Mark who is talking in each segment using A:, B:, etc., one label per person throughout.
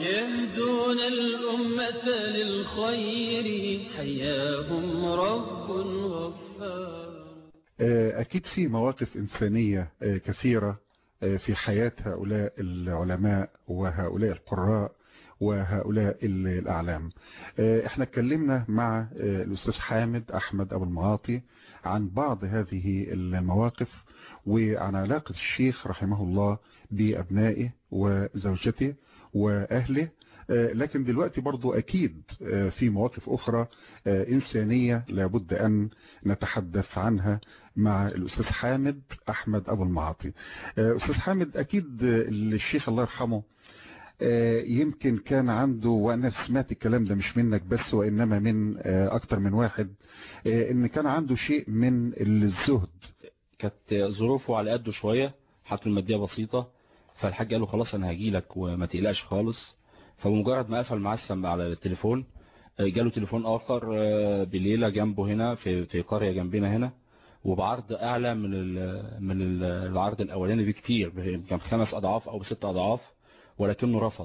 A: يهدون الأمة للخير حياهم رب غفار
B: أكيد في مواقف إنسانية كثيرة في حياة هؤلاء العلماء وهؤلاء القراء وهؤلاء الأعلام احنا اتكلمنا مع الأستاذ حامد أحمد أبو المعاطي عن بعض هذه المواقف وعن علاقة الشيخ رحمه الله بأبنائه وزوجته وأهله لكن دلوقتي برضو أكيد في مواقف أخرى إنسانية لابد أن نتحدث عنها مع الأستاذ حامد أحمد أبو المعاطي أستاذ حامد أكيد الشيخ الله يرحمه يمكن كان عنده وانا سمعت الكلام ده مش منك بس وانما من اكتر من واحد ان كان عنده شيء من الزهد
C: كانت ظروفه على قده شوية حالته المادية بسيطة فالحاج قال له خلاص انا هاجي لك وما تقلقش خالص فبمجرد ما قفل معاه السماعه على التليفون جاله تليفون اخر بليله جنبه هنا في في قريه جنبنا هنا وبعرض اعلى من من العرض الاولاني بكتير كان خمس اضعاف او ست اضعاف ولكنه رفض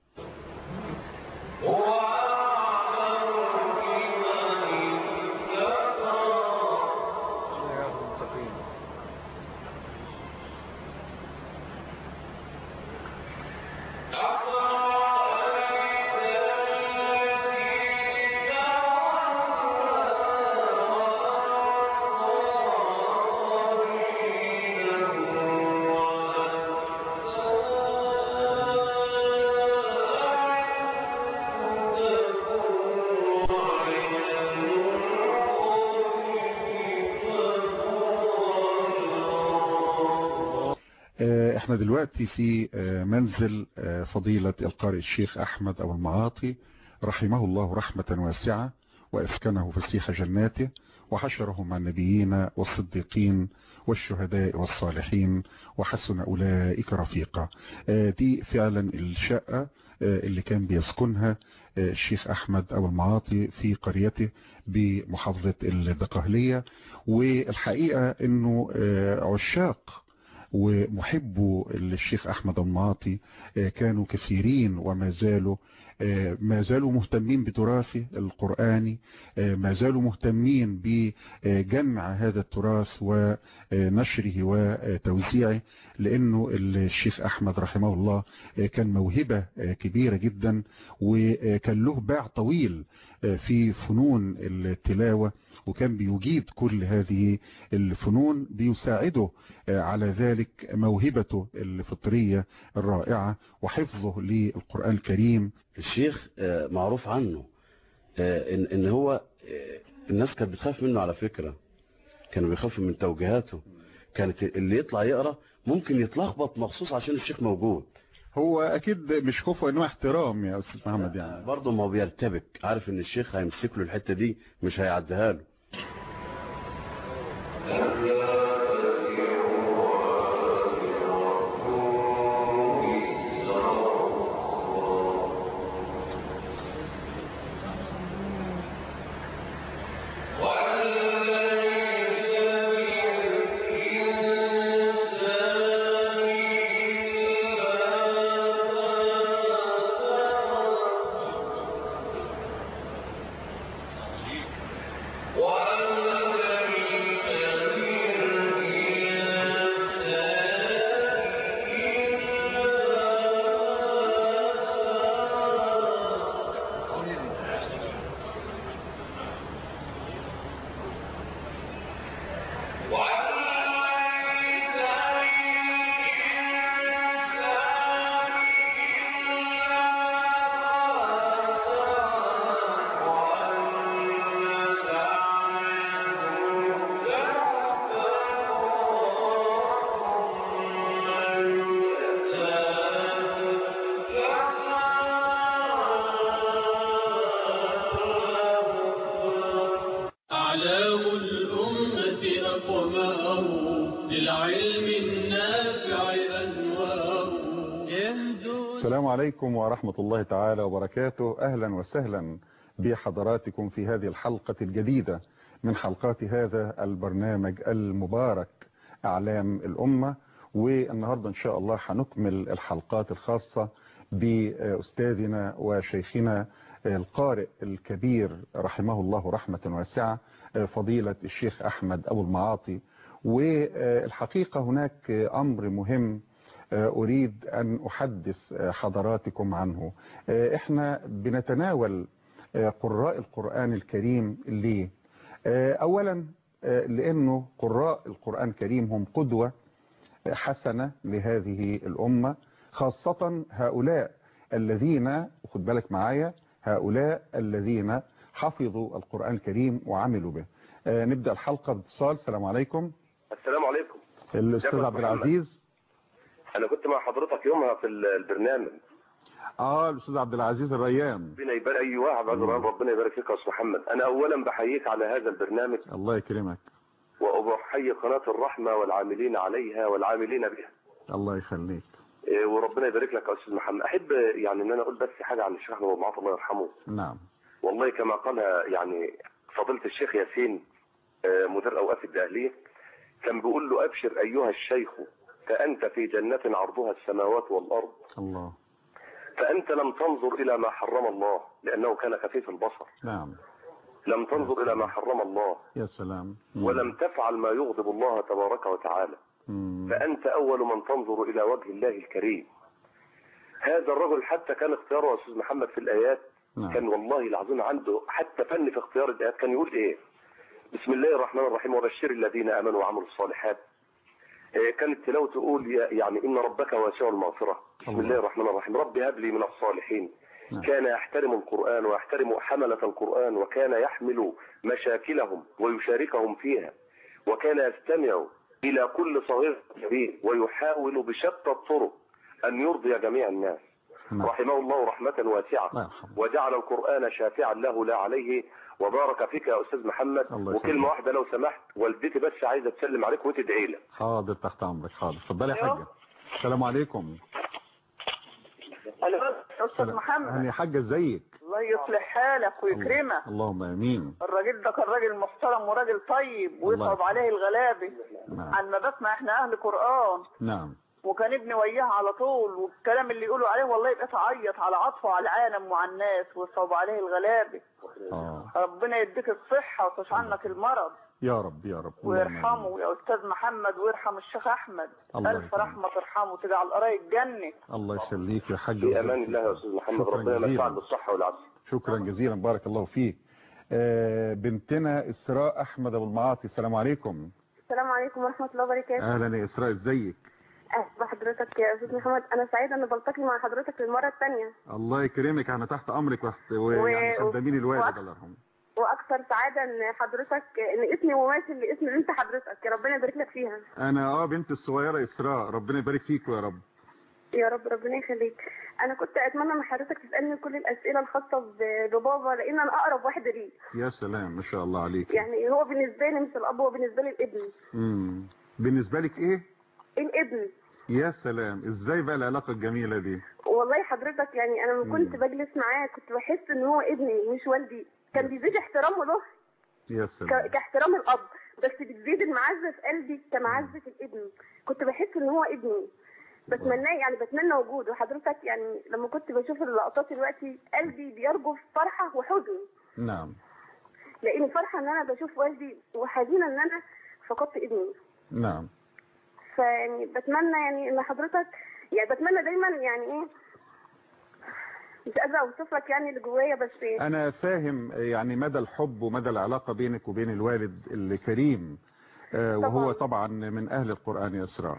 B: احنا دلوقتي في منزل فضيلة القارئ الشيخ احمد ابو المعاطي رحمه الله رحمة واسعة واسكنه فسيح جناته وحشره مع النبيين والصديقين والشهداء والصالحين وحسن اولئك رفيقا دي فعلا الشقة اللي كان بيسكنها الشيخ احمد ابو المعاطي في قريته بمحافظة الدقهلية والحقيقة انه عشاق ومحبو الشيخ أحمد المعاطي كانوا كثيرين وما زالوا ما زالوا مهتمين بتراثه القرآني ما زالوا مهتمين بجمع هذا التراث ونشره وتوزيعه لأنه الشيخ أحمد رحمه الله كان موهبة كبيرة جدا وكان له باع طويل في فنون التلاوة وكان بيجيد كل هذه الفنون بيساعده على ذلك موهبته الفطرية الرائعة وحفظه للقرآن الكريم
D: الشيخ معروف عنه ان ان هو الناس كانت بتخاف منه على فكرة كانوا بيخافوا من توجيهاته كانت اللي يطلع يقرا ممكن يتلخبط مخصوص عشان الشيخ موجود
B: هو اكيد مش خوف انواع احترام يا استاذ محمد يعني
D: برضه ما بيرتبك عارف ان الشيخ هيمسك له الحته دي مش هيعديها له
B: السلام عليكم ورحمة الله تعالى وبركاته أهلا وسهلا بحضراتكم في هذه الحلقة الجديدة من حلقات هذا البرنامج المبارك أعلام الأمة والنهاردة إن شاء الله هنكمل الحلقات الخاصة بأستاذنا وشيخنا القارئ الكبير رحمه الله رحمة واسعة فضيلة الشيخ أحمد أبو المعاطي والحقيقة هناك أمر مهم أريد أن أحدث حضراتكم عنه إحنا بنتناول قراء القرآن الكريم ليه أولا لأنه قراء القرآن الكريم هم قدوة حسنة لهذه الأمة خاصة هؤلاء الذين خد بالك معايا هؤلاء الذين حفظوا القرآن الكريم وعملوا به نبدأ الحلقة باتصال السلام عليكم
E: السلام عليكم
B: الأستاذ
E: ازيك يا
B: عبد
E: محمد؟
B: العزيز
E: انا كنت مع حضرتك يومها في البرنامج
B: اه الأستاذ عبد العزيز الريان
E: ربنا يبارك اي واحد عبد الرحمن ربنا يبارك فيك يا استاذ محمد انا اولا بحييك على هذا البرنامج
B: الله يكرمك
E: وبحيي قناه الرحمه والعاملين عليها والعاملين بها
B: الله يخليك
E: إيه، وربنا يبارك لك يا استاذ محمد احب يعني ان انا اقول بس حاجه عن الشيخ احمد أبو معاذ الله يرحمه
B: نعم
E: والله كما قالها يعني فضيله الشيخ ياسين آه، مدير اوقاف الدهليه كان بيقول له ابشر ايها الشيخ فانت في جنه عرضها السماوات والارض
B: الله
E: فأنت لم تنظر إلى ما حرم الله لأنه كان خفيف البصر
B: نعم
E: لم تنظر إلى ما حرم الله
B: يا سلام مم.
E: ولم تفعل ما يغضب الله تبارك وتعالى
B: مم.
E: فأنت أول من تنظر إلى وجه الله الكريم هذا الرجل حتى كان اختياره يا أستاذ محمد في الآيات
B: نعم.
E: كان والله العظيم عنده حتى فن في اختيار الآيات كان يقول إيه بسم الله الرحمن الرحيم وبشر الذين آمنوا وعملوا الصالحات إيه، كانت تلاوته تقول يا- يعني إن ربك واسع المغفرة بسم
B: الله.
E: الله الرحمن الرحيم رب هب لي من الصالحين
B: نعم.
E: كان يحترم القرآن ويحترم حملة القرآن وكان يحمل مشاكلهم ويشاركهم فيها وكان يستمع إلى كل صغير كبير ويحاول بشتى الطرق أن يرضي جميع الناس
B: نعم.
E: رحمه الله رحمة واسعة
B: الله يرحمه.
E: وجعل القرآن شافعا له لا عليه وبارك فيك يا أستاذ محمد
B: الله يسلمك.
E: وكلمة واحدة لو سمحت والدتي بس عايزة تسلم عليك وتدعي لك
B: حاضر تحت أمرك حاضر اتفضلي يا
F: أيوه.
B: حاجة السلام عليكم
F: الو استاذ
B: سلام.
F: محمد
B: أهلا يا حاجة ازيك
F: الله يصلح حالك ويكرمك
B: اللهم امين
F: الراجل ده كان راجل محترم وراجل طيب
B: الله
F: ويصعب
B: يرحمه.
F: عليه الغلابه
B: نعم
F: عن ما بسمع احنا اهل قران
B: نعم
F: وكان ابني وياه على طول والكلام اللي يقولوا عليه والله يبقى تعيط على عطفه على العالم وعلى الناس ويصعب عليه الغلابه
B: اه
F: ربنا يديك الصحه ويصفش عنك المرض
B: يا رب يا رب اللهم آمين.
F: ويرحمه يا استاذ محمد ويرحم الشيخ احمد
B: الله
F: الف
B: يكرمك.
F: رحمه ترحمه تجعل قرايه جنه
B: الله يخليك يا حاج
E: في أمان الله يا أستاذ محمد
B: شكرا
E: ربنا
B: جزيلا.
E: يمتعك بالصحة والعافية
B: شكرا جزيلا بارك الله فيك آه، بنتنا إسراء أحمد أبو المعاطي السلام عليكم
G: السلام عليكم ورحمة الله وبركاته
B: أهلا يا إسراء ازيك
G: أهلا بحضرتك يا أستاذ محمد أنا سعيدة إن بلتقي مع حضرتك للمرة الثانية
B: الله يكرمك أنا تحت أمرك وحت- ويعني
G: و-
B: خدامين الوالد
G: وأك-
B: الله يرحمه
G: وأكثر سعادة إن حضرتك إن اسمي مماثل لاسم بنت حضرتك يا ربنا يبارك لك فيها
B: أنا أه بنت الصغيرة إسراء ربنا يبارك فيك يا رب
G: يا رب ربنا يخليك أنا كنت أتمنى إن حضرتك تسألني كل الأسئلة الخاصة ب- ببابا لأن أنا أقرب واحدة ليه
B: يا سلام ما شاء الله عليك
G: يعني هو بالنسبة لي مش الأب هو بالنسبة لي الابن
B: مم. بالنسبة لك إيه
G: الابن
B: يا سلام إزاي بقى العلاقة الجميلة دي
G: والله حضرتك يعني أنا لما كنت
B: مم.
G: بجلس معاه كنت بحس إن هو ابني مش والدي كان بيزيد احترامه له
B: يا
G: ك-
B: سلام
G: كاحترام الاب بس بتزيد المعزه في قلبي كمعزه الابن كنت بحس ان هو ابني بتمناه يعني بتمنى وجوده حضرتك يعني لما كنت بشوف اللقطات دلوقتي قلبي بيرجف فرحه وحزن
B: نعم
G: لاني فرحه ان انا بشوف والدي وحزينه ان انا فقدت ابني
B: نعم
G: فيعني بتمنى يعني ان حضرتك يعني بتمنى دايما يعني ايه مش قادره اوصف لك يعني اللي جوايا بس
B: أنا فاهم يعني مدى الحب ومدى العلاقة بينك وبين الوالد الكريم آه، وهو طبعا من أهل القرآن يا إسراء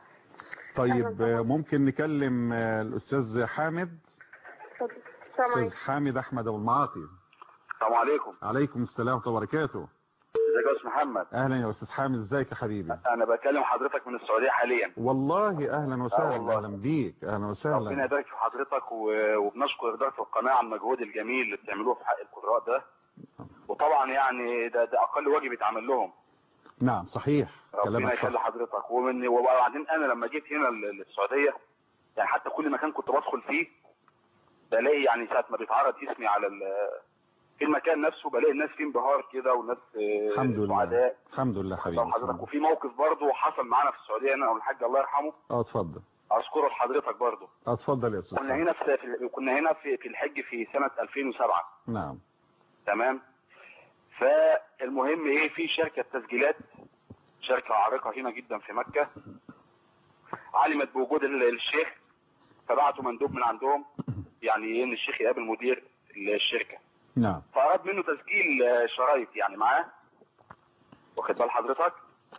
B: طيب آه، ممكن نكلم آه، الأستاذ حامد
G: اتفضل. السلام
B: أستاذ
G: عليكم
B: حامد أحمد أبو المعاطي
E: السلام عليكم
B: عليكم السلام ورحمة الله وبركاته
E: ازيك يا أستاذ محمد
B: أهلا يا أستاذ حامد ازيك يا حبيبي
E: أنا بكلم حضرتك من السعودية حاليا
B: والله أهلا وسهلا
E: والله.
B: أهلا بيك أهلا
E: ربنا
B: وسهلا
E: يبارك في حضرتك و- وبنشكر إدارة القناة على المجهود الجميل اللي بتعملوه في حق القراء ده وطبعا يعني ده, ده أقل واجب يتعمل لهم
B: نعم صحيح
E: ربنا
B: كلامك
E: يخلي
B: صح
E: حضرتك ومن وبعدين أنا لما جيت هنا ل- للسعودية يعني حتى كل مكان كنت بدخل فيه بلاقي يعني ساعة ما بيتعرض اسمي على ال- في المكان نفسه بلاقي الناس فيه انبهار كده والناس آه،
B: الحمد لله
E: سعداء
B: الحمد لله حبيبي
E: طبعا حضرتك وفي موقف برضه حصل معانا في السعوديه انا والحاج الله يرحمه
B: اه اتفضل
H: اذكره لحضرتك برضه
B: اتفضل يا استاذ
H: كنا هنا في في- كنا هنا في في الحج في سنه 2007
B: نعم
H: تمام فالمهم ايه في شركه تسجيلات شركه عريقه هنا جدا في مكه علمت بوجود ال- الشيخ فبعتوا مندوب من عندهم يعني ايه ان الشيخ يقابل مدير الشركه
B: نعم
H: فاراد منه تسجيل آه، شرايط يعني معاه واخد بال حضرتك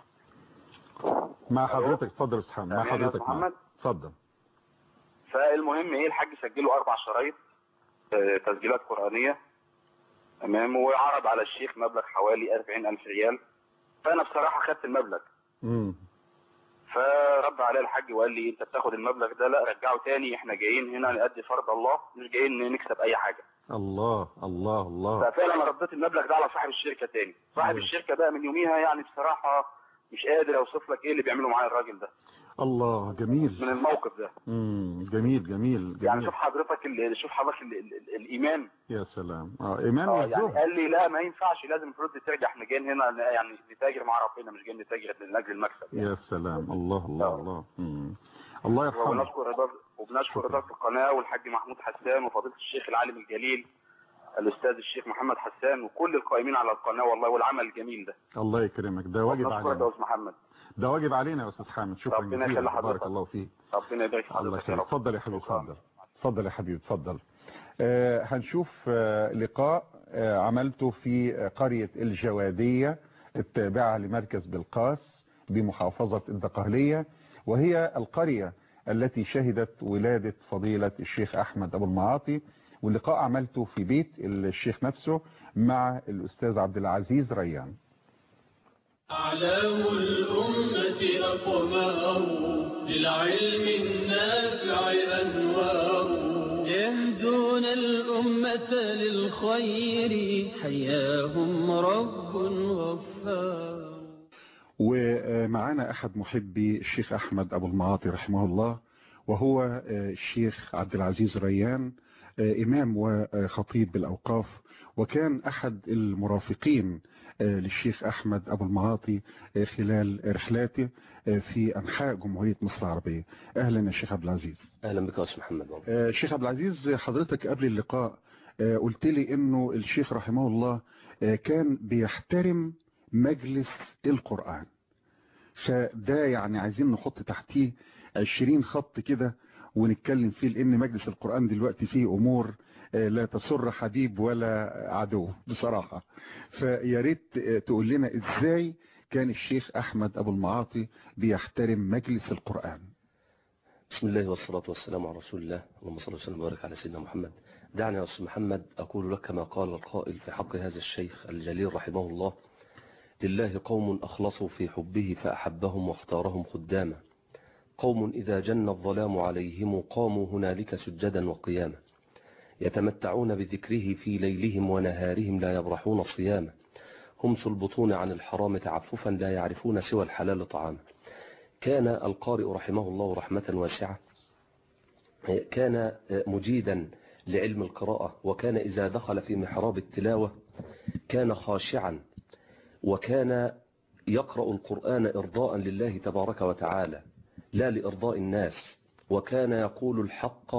B: مع حضرتك اتفضل يا استاذ محمد مع
H: تمام يا
B: حضرتك
H: أستاذ
B: معاك.
H: محمد.
B: اتفضل
H: فالمهم ايه الحاج سجله اربع شرايط آه، تسجيلات قرانيه تمام وعرض على الشيخ مبلغ حوالي 40000 ريال فانا بصراحه خدت المبلغ
B: امم
H: فرد عليه الحاج وقال لي انت بتاخد المبلغ ده لا رجعه تاني احنا جايين هنا نأدي فرض الله مش جايين نكسب اي حاجه
B: الله الله الله
H: ففعلا انا رديت المبلغ ده على صاحب الشركه تاني صاحب
B: مم.
H: الشركه بقى من يوميها يعني بصراحه مش قادر اوصف لك ايه اللي بيعمله معايا الراجل ده
B: الله جميل
H: من الموقف ده
B: امم جميل جميل
H: يعني
B: جميل
H: شوف حضرتك ال- شوف حضرتك ال- ال- ال- الايمان
B: يا سلام اه ايمان
H: اه يعني
B: والزهد
H: قال لي لا ما ينفعش لازم الفلوس دي ترجع احنا جايين هنا ن- يعني نتاجر مع ربنا مش جايين نتاجر من اجل المكسب
B: يا سلام الله الله
H: آه.
B: الله مم. الله يرحمه
H: وبنشكر إدارة وبنشكر إدارة القناة والحاج محمود حسان وفضيلة الشيخ العالم الجليل الأستاذ الشيخ محمد حسان وكل القائمين على القناة والله والعمل الجميل ده
B: الله يكرمك ده واجب
H: نشكرك يا
B: علينا
H: أستاذ محمد
B: ده واجب علينا يا استاذ حامد شكرا
H: ربنا
B: جزيلا
H: يخلي
B: بارك
H: حضرتك.
B: الله فيك
H: ربنا يبارك في
B: الله
H: حضرتك يا
B: يخليك
H: رب
B: اتفضل يا حبيبي
H: شكراً.
B: اتفضل اتفضل يا حبيبي اتفضل آه هنشوف آه لقاء آه عملته في آه، قرية الجوادية التابعة لمركز بلقاس بمحافظة الدقهلية وهي القرية التي شهدت ولادة فضيلة الشيخ أحمد أبو المعاطي واللقاء عملته في بيت الشيخ نفسه مع الأستاذ عبد العزيز ريان
A: أعلام الأمة أقمار للعلم النافع أنوار يهدون الأمة للخير حياهم رب غفار
B: ومعانا أحد محبي الشيخ أحمد أبو المعاطي رحمه الله وهو آه، الشيخ عبد العزيز ريان آه، إمام وخطيب بالأوقاف وكان أحد المرافقين آه، للشيخ أحمد أبو المعاطي آه، خلال رحلاته آه، في أنحاء جمهورية مصر العربية أهلا يا شيخ عبد العزيز
D: اهلا بك يا استاذ محمد والله.
B: آه، شيخ عبد العزيز حضرتك قبل اللقاء آه، قلت لي انه الشيخ رحمه الله آه، كان بيحترم مجلس القرآن فده يعني عايزين نحط تحتيه 20 خط كده ونتكلم فيه لان مجلس القرآن دلوقتي فيه امور آه، لا تسر حبيب ولا عدو بصراحة فيا ريت آه، تقول لنا ازاي كان الشيخ احمد ابو المعاطي بيحترم مجلس القرآن
D: بسم الله والصلاة والسلام على رسول الله اللهم صل وسلم وبارك على سيدنا محمد دعني يا أستاذ محمد أقول لك كما قال القائل في حق هذا الشيخ الجليل رحمه الله لله قوم أخلصوا في حبه فأحبهم واختارهم خداما قوم إذا جن الظلام عليهم قاموا هنالك سجدا وقياما يتمتعون بذكره في ليلهم ونهارهم لا يبرحون صياما همس البطون عن الحرام تعففا لا يعرفون سوى الحلال طعاما كان القارئ رحمه الله رحمة واسعة كان مجيدا لعلم القراءة وكان إذا دخل في محراب التلاوة كان خاشعا وكان يقرأ القرآن إرضاء لله تبارك وتعالى لا لإرضاء الناس وكان يقول الحق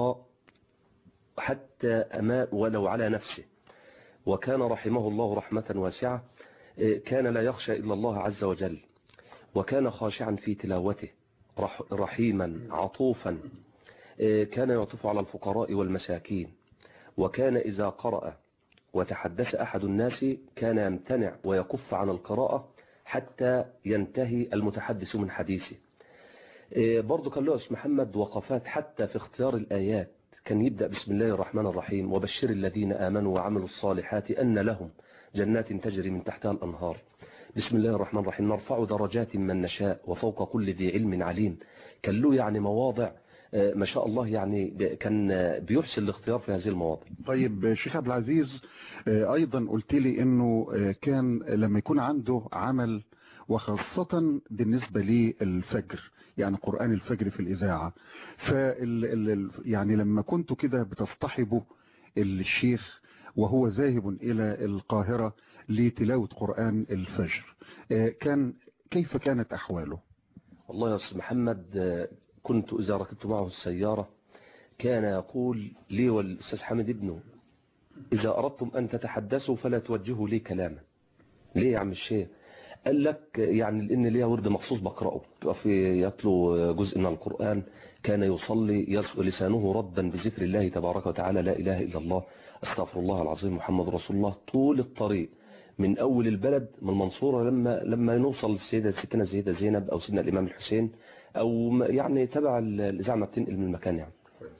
D: حتى أما ولو على نفسه وكان رحمه الله رحمة واسعة كان لا يخشى إلا الله عز وجل وكان خاشعا في تلاوته رح رحيما عطوفا كان يعطف على الفقراء والمساكين وكان إذا قرأ وتحدث أحد الناس كان يمتنع ويكف عن القراءة حتى ينتهي المتحدث من حديثه برضو كان له اسم محمد وقفات حتى في اختيار الآيات كان يبدأ بسم الله الرحمن الرحيم وبشر الذين آمنوا وعملوا الصالحات أن لهم جنات تجري من تحتها الأنهار بسم الله الرحمن الرحيم نرفع درجات من نشاء وفوق كل ذي علم عليم كان له يعني مواضع ما شاء الله يعني كان بيحسن الاختيار في هذه المواضع
B: طيب شيخ عبد العزيز ايضا قلت لي انه كان لما يكون عنده عمل وخاصة بالنسبة للفجر يعني قرآن الفجر في الإذاعة فال يعني لما كنت كده بتصطحبوا الشيخ وهو ذاهب إلى القاهرة لتلاوة قرآن الفجر كان كيف كانت أحواله
D: والله يا أستاذ محمد
I: كنت إذا ركبت معه السيارة كان يقول لي والأستاذ حامد ابنه إذا أردتم أن تتحدثوا فلا توجهوا لي كلاما ليه يا عم الشيخ قال لك يعني لأن ليا ورد مخصوص بقرأه بيبقى في يتلو جزء من القرآن كان يصلي يص- لسانه ردا بذكر الله تبارك وتعالى لا إله إلا الله استغفر الله العظيم محمد رسول الله طول الطريق من أول البلد من المنصورة لما لما نوصل للسيدة ستنا السيدة زينب أو سيدنا الإمام الحسين أو م- يعني تبع ال- الإذاعة ما بتنقل من المكان يعني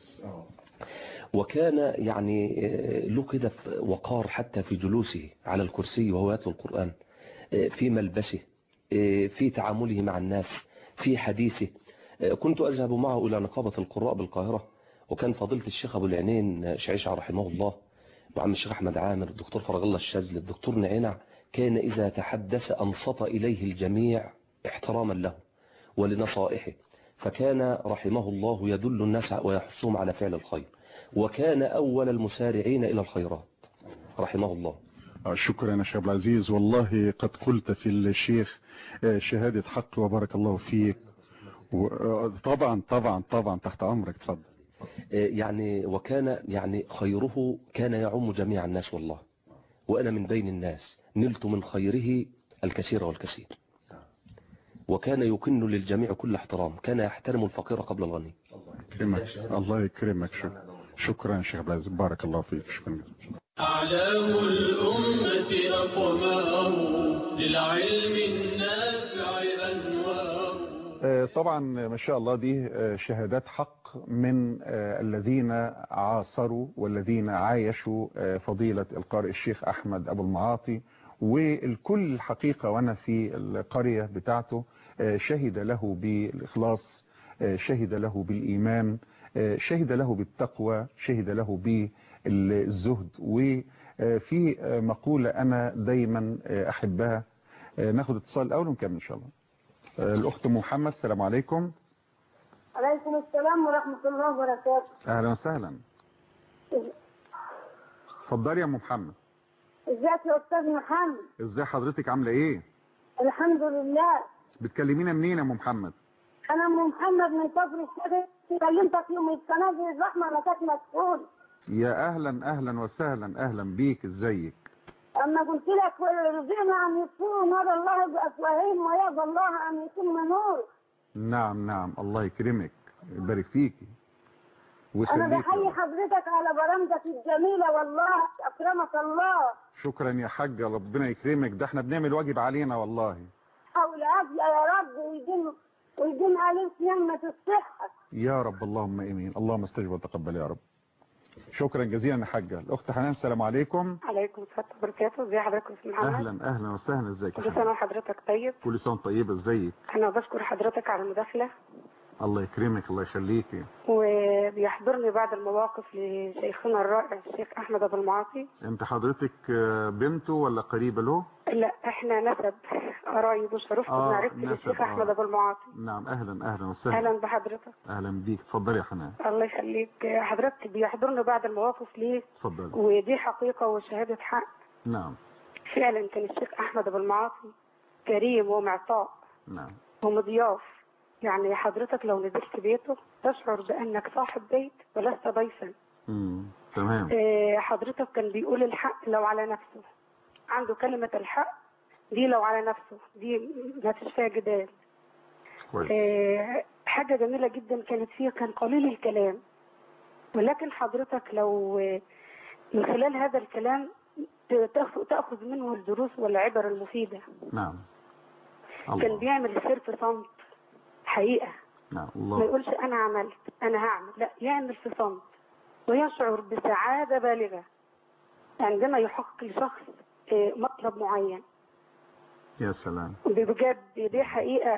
I: وكان يعني آه، له كده في وقار حتى في جلوسه على الكرسي وهو يتلو القرآن آه، في ملبسه آه، في تعامله مع الناس في حديثه آه، كنت أذهب معه إلى نقابة القراء بالقاهرة وكان فضيلة الشيخ أبو العينين شعيشة رحمه الله وعم الشيخ أحمد عامر الدكتور فرج الله الشاذلي الدكتور نعينع كان إذا تحدث أنصت إليه الجميع احتراما له ولنصائحه فكان رحمه الله يدل الناس ويحثهم على فعل الخير وكان أول المسارعين إلى الخيرات رحمه الله
B: آه، شكرا يا شيخ عبد العزيز والله قد قلت في الشيخ آه، شهادة حق وبارك الله فيك و- آه، طبعا طبعا طبعا تحت أمرك تفضل
I: يعني وكان يعني خيره كان يعم جميع الناس والله وأنا من بين الناس نلت من خيره الكثير والكثير وكان يكن للجميع كل احترام كان يحترم الفقير قبل الغني
B: يكرمك الله يكرمك شكرا شكرا يا شيخ عبد العزيز بارك الله فيك شكرا
A: أعلام الأمة أقمار للعلم النافع أنوار
B: آه، طبعا ما شاء الله دي آه، شهادات حق من آه، الذين عاصروا والذين عايشوا آه، فضيلة القارئ الشيخ أحمد أبو المعاطي والكل الحقيقة وأنا في القرية بتاعته آه، شهد له بالإخلاص آه، شهد له بالإيمان آه، شهد له بالتقوى شهد له بالزهد وفي آه، مقولة أنا دايما آه، أحبها آه، ناخد اتصال الأول ونكمل إن شاء الله آه، الأخت محمد السلام عليكم
G: عليكم السلام ورحمة الله وبركاته
B: أهلا وسهلا اتفضلي يا أم محمد
G: ازيك يا أستاذ محمد
B: ازاي حضرتك عاملة إيه
G: الحمد لله
B: بتكلمينا منين يا أم محمد
G: أنا أم محمد من كفر الشيخ كلمتك يوم التنازل الرحمة أنا كانت مسؤول
B: يا أهلا أهلا وسهلا أهلا بيك ازيك
G: أما قلت لك رزقنا أن يكون نار الله بأفواههم ويرضى الله أن يتم نور
B: نعم نعم الله يكرمك يبارك فيكي
G: أنا
B: ويخليك
G: بحيي حضرتك على برامجك الجميلة والله أكرمك الله
B: شكرا يا حاجة ربنا يكرمك ده احنا بنعمل واجب علينا والله
G: حول عافية يا رب ويدين ويدين عليك نعمة الصحة
B: يا رب اللهم امين اللهم استجب وتقبل يا رب شكرا جزيلا يا حاجة الأخت حنان السلام عليكم
J: عليكم السلام وبركاته ازي حضرتك يا استاذ محمد
B: أهلا أهلا وسهلا ازيك يا
J: كل
B: حنان؟
J: سنه وحضرتك طيب
B: كل سنة وأنت طيبة ازيك
J: انا بشكر حضرتك على المداخله
B: الله يكرمك الله يخليكي
J: وبيحضرني بعض المواقف لشيخنا الرائع الشيخ احمد ابو المعاطي
B: انت حضرتك آه، بنته ولا قريبة له
J: لا احنا نسب قرايب وشرفت
B: آه،
J: بمعرفتي
B: نسب،
J: بالشيخ
B: آه.
J: احمد ابو المعاطي
B: نعم أهلا أهلا وسهلا
J: اهلا بحضرتك
B: أهلا بيك اتفضلي يا حنان
J: الله يخليك حضرتك بيحضرني بعض المواقف ليه
B: اتفضلي
J: ودي حقيقه وشهاده حق
B: نعم
J: فعلا كان الشيخ احمد ابو المعاطي كريم ومعطاء
B: نعم
J: ومضياف يعني حضرتك لو نزلت بيته تشعر بأنك صاحب بيت ولست ضيفا
B: امم تمام
J: آه، حضرتك كان بيقول الحق لو على نفسه عنده كلمة الحق دي لو على نفسه دي ما فيش فيها جدال
B: كويس
J: آه، حاجة جميلة جدا كانت فيه كان قليل الكلام ولكن حضرتك لو آه، من خلال هذا الكلام ت- تأخذ- تأخذ منه الدروس والعبر المفيدة
B: نعم
J: كان
B: الله
J: بيعمل السير في صمت حقيقة
B: نعم
J: ما
B: الله
J: يقولش انا عملت انا هعمل لا يعمل في صمت ويشعر بسعادة بالغة عندما يحقق لشخص آه، مطلب معين
B: يا سلام
J: بجد دي حقيقة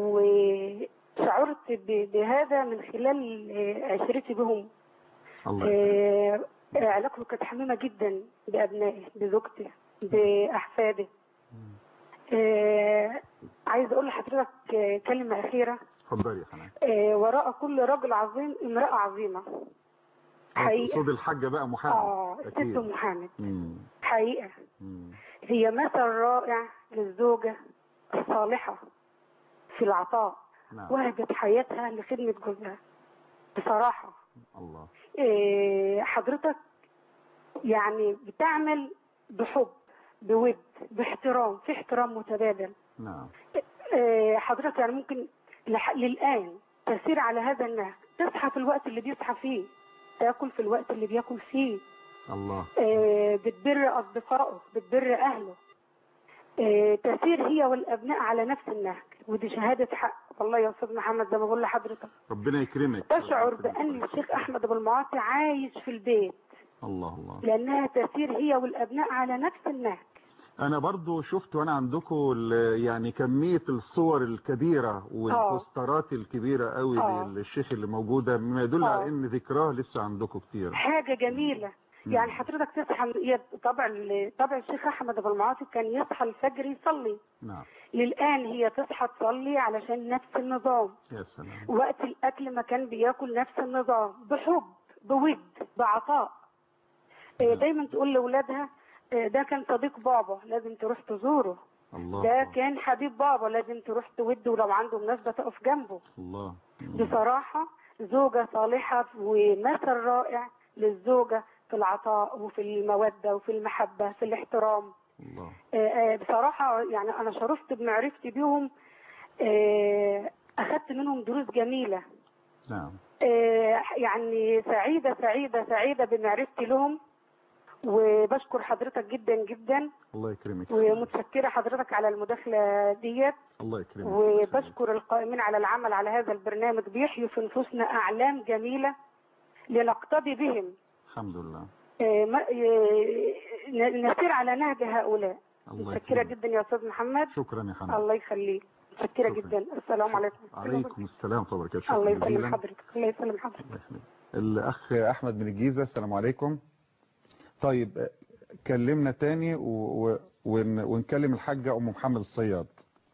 J: وشعرت ب- بهذا من خلال آه، عشرتي بهم
B: الله يكرمك.
J: آه، آه، علاقته كانت حميمة جدا بأبنائه بزوجته بأحفاده آه، عايز أقول لحضرتك آه، كلمة أخيرة
B: اتفضلي يا حنان
J: آه، وراء كل رجل عظيم امرأة عظيمة حقيقة
B: تقصدي الحاجة بقى محمد
J: اه ست
B: أكيد
J: محمد
B: مم.
J: حقيقة
B: مم.
J: هي مثل رائع للزوجة الصالحة في العطاء
B: نعم.
J: وهبت حياتها لخدمة جوزها بصراحة
B: الله
J: إيه، حضرتك يعني بتعمل بحب بود باحترام في احترام متبادل
B: نعم
J: إيه، حضرتك يعني ممكن لح- للآن تسير على هذا النهج تصحى في الوقت اللي بيصحى فيه تاكل في الوقت اللي بياكل فيه
B: الله
J: آه، بتبر أصدقائه بتبر أهله آه، تسير هي والأبناء على نفس النهج ودي شهادة حق والله يا أستاذ محمد زي ما بقول لحضرتك
B: ربنا يكرمك
J: تشعر بأن الشيخ أحمد أبو المعاطي عايش في البيت
B: الله الله
J: لأنها تسير هي والأبناء على نفس النهج
B: انا برضو شفت وانا عندكم ال- يعني كمية الصور الكبيرة والبوسترات الكبيرة قوي
J: آه.
B: للشيخ اللي موجودة مما يدل
J: آه.
B: على ان ذكراه لسه عندكم كتير
J: حاجة جميلة يعني حضرتك تصحى هي طبع ال- طبع الشيخ أحمد أبو المعاطي كان يصحى الفجر يصلي
B: نعم
J: للآن هي تصحى تصلي علشان نفس النظام
B: يا سلام
J: وقت الأكل ما كان بياكل نفس النظام بحب بود بعطاء آه، دايما تقول لأولادها آه، ده كان صديق بابا لازم تروح تزوره
B: الله
J: ده كان حبيب بابا لازم تروح توده ولو عنده مناسبة تقف جنبه
B: الله
J: بصراحة زوجة صالحة ومثل رائع للزوجة في العطاء وفي المودة وفي المحبة في الاحترام
B: الله
J: آه، آه، بصراحة يعني أنا شرفت بمعرفتي بيهم آه، أخدت منهم دروس جميلة
B: نعم
J: آه، يعني سعيدة سعيدة سعيدة بمعرفتي لهم وبشكر حضرتك جدا جدا
B: الله يكرمك
J: ومتشكرة حضرتك على المداخلة ديت
B: الله يكرمك
J: وبشكر القائمين على العمل على هذا البرنامج بيحيوا في نفوسنا أعلام جميلة لنقتدي بهم
B: الحمد لله
J: آه، ما- آه، ن- نسير على نهج هؤلاء
B: الله
J: متشكرة
B: يكرمك
J: جدا يا أستاذ محمد
B: شكرا يا حنان
J: الله يخليك متشكرة جدا السلام عليكم
B: عليكم السلام ورحمة الله وبركاته شكرا
J: الله يسلم
B: جزيلا
J: حضرتك الله يسلم حضرتك
B: الأخ أحمد من الجيزة السلام عليكم طيب آه، كلمنا تاني و... و... ون... ونكلم الحاجة أم محمد الصياد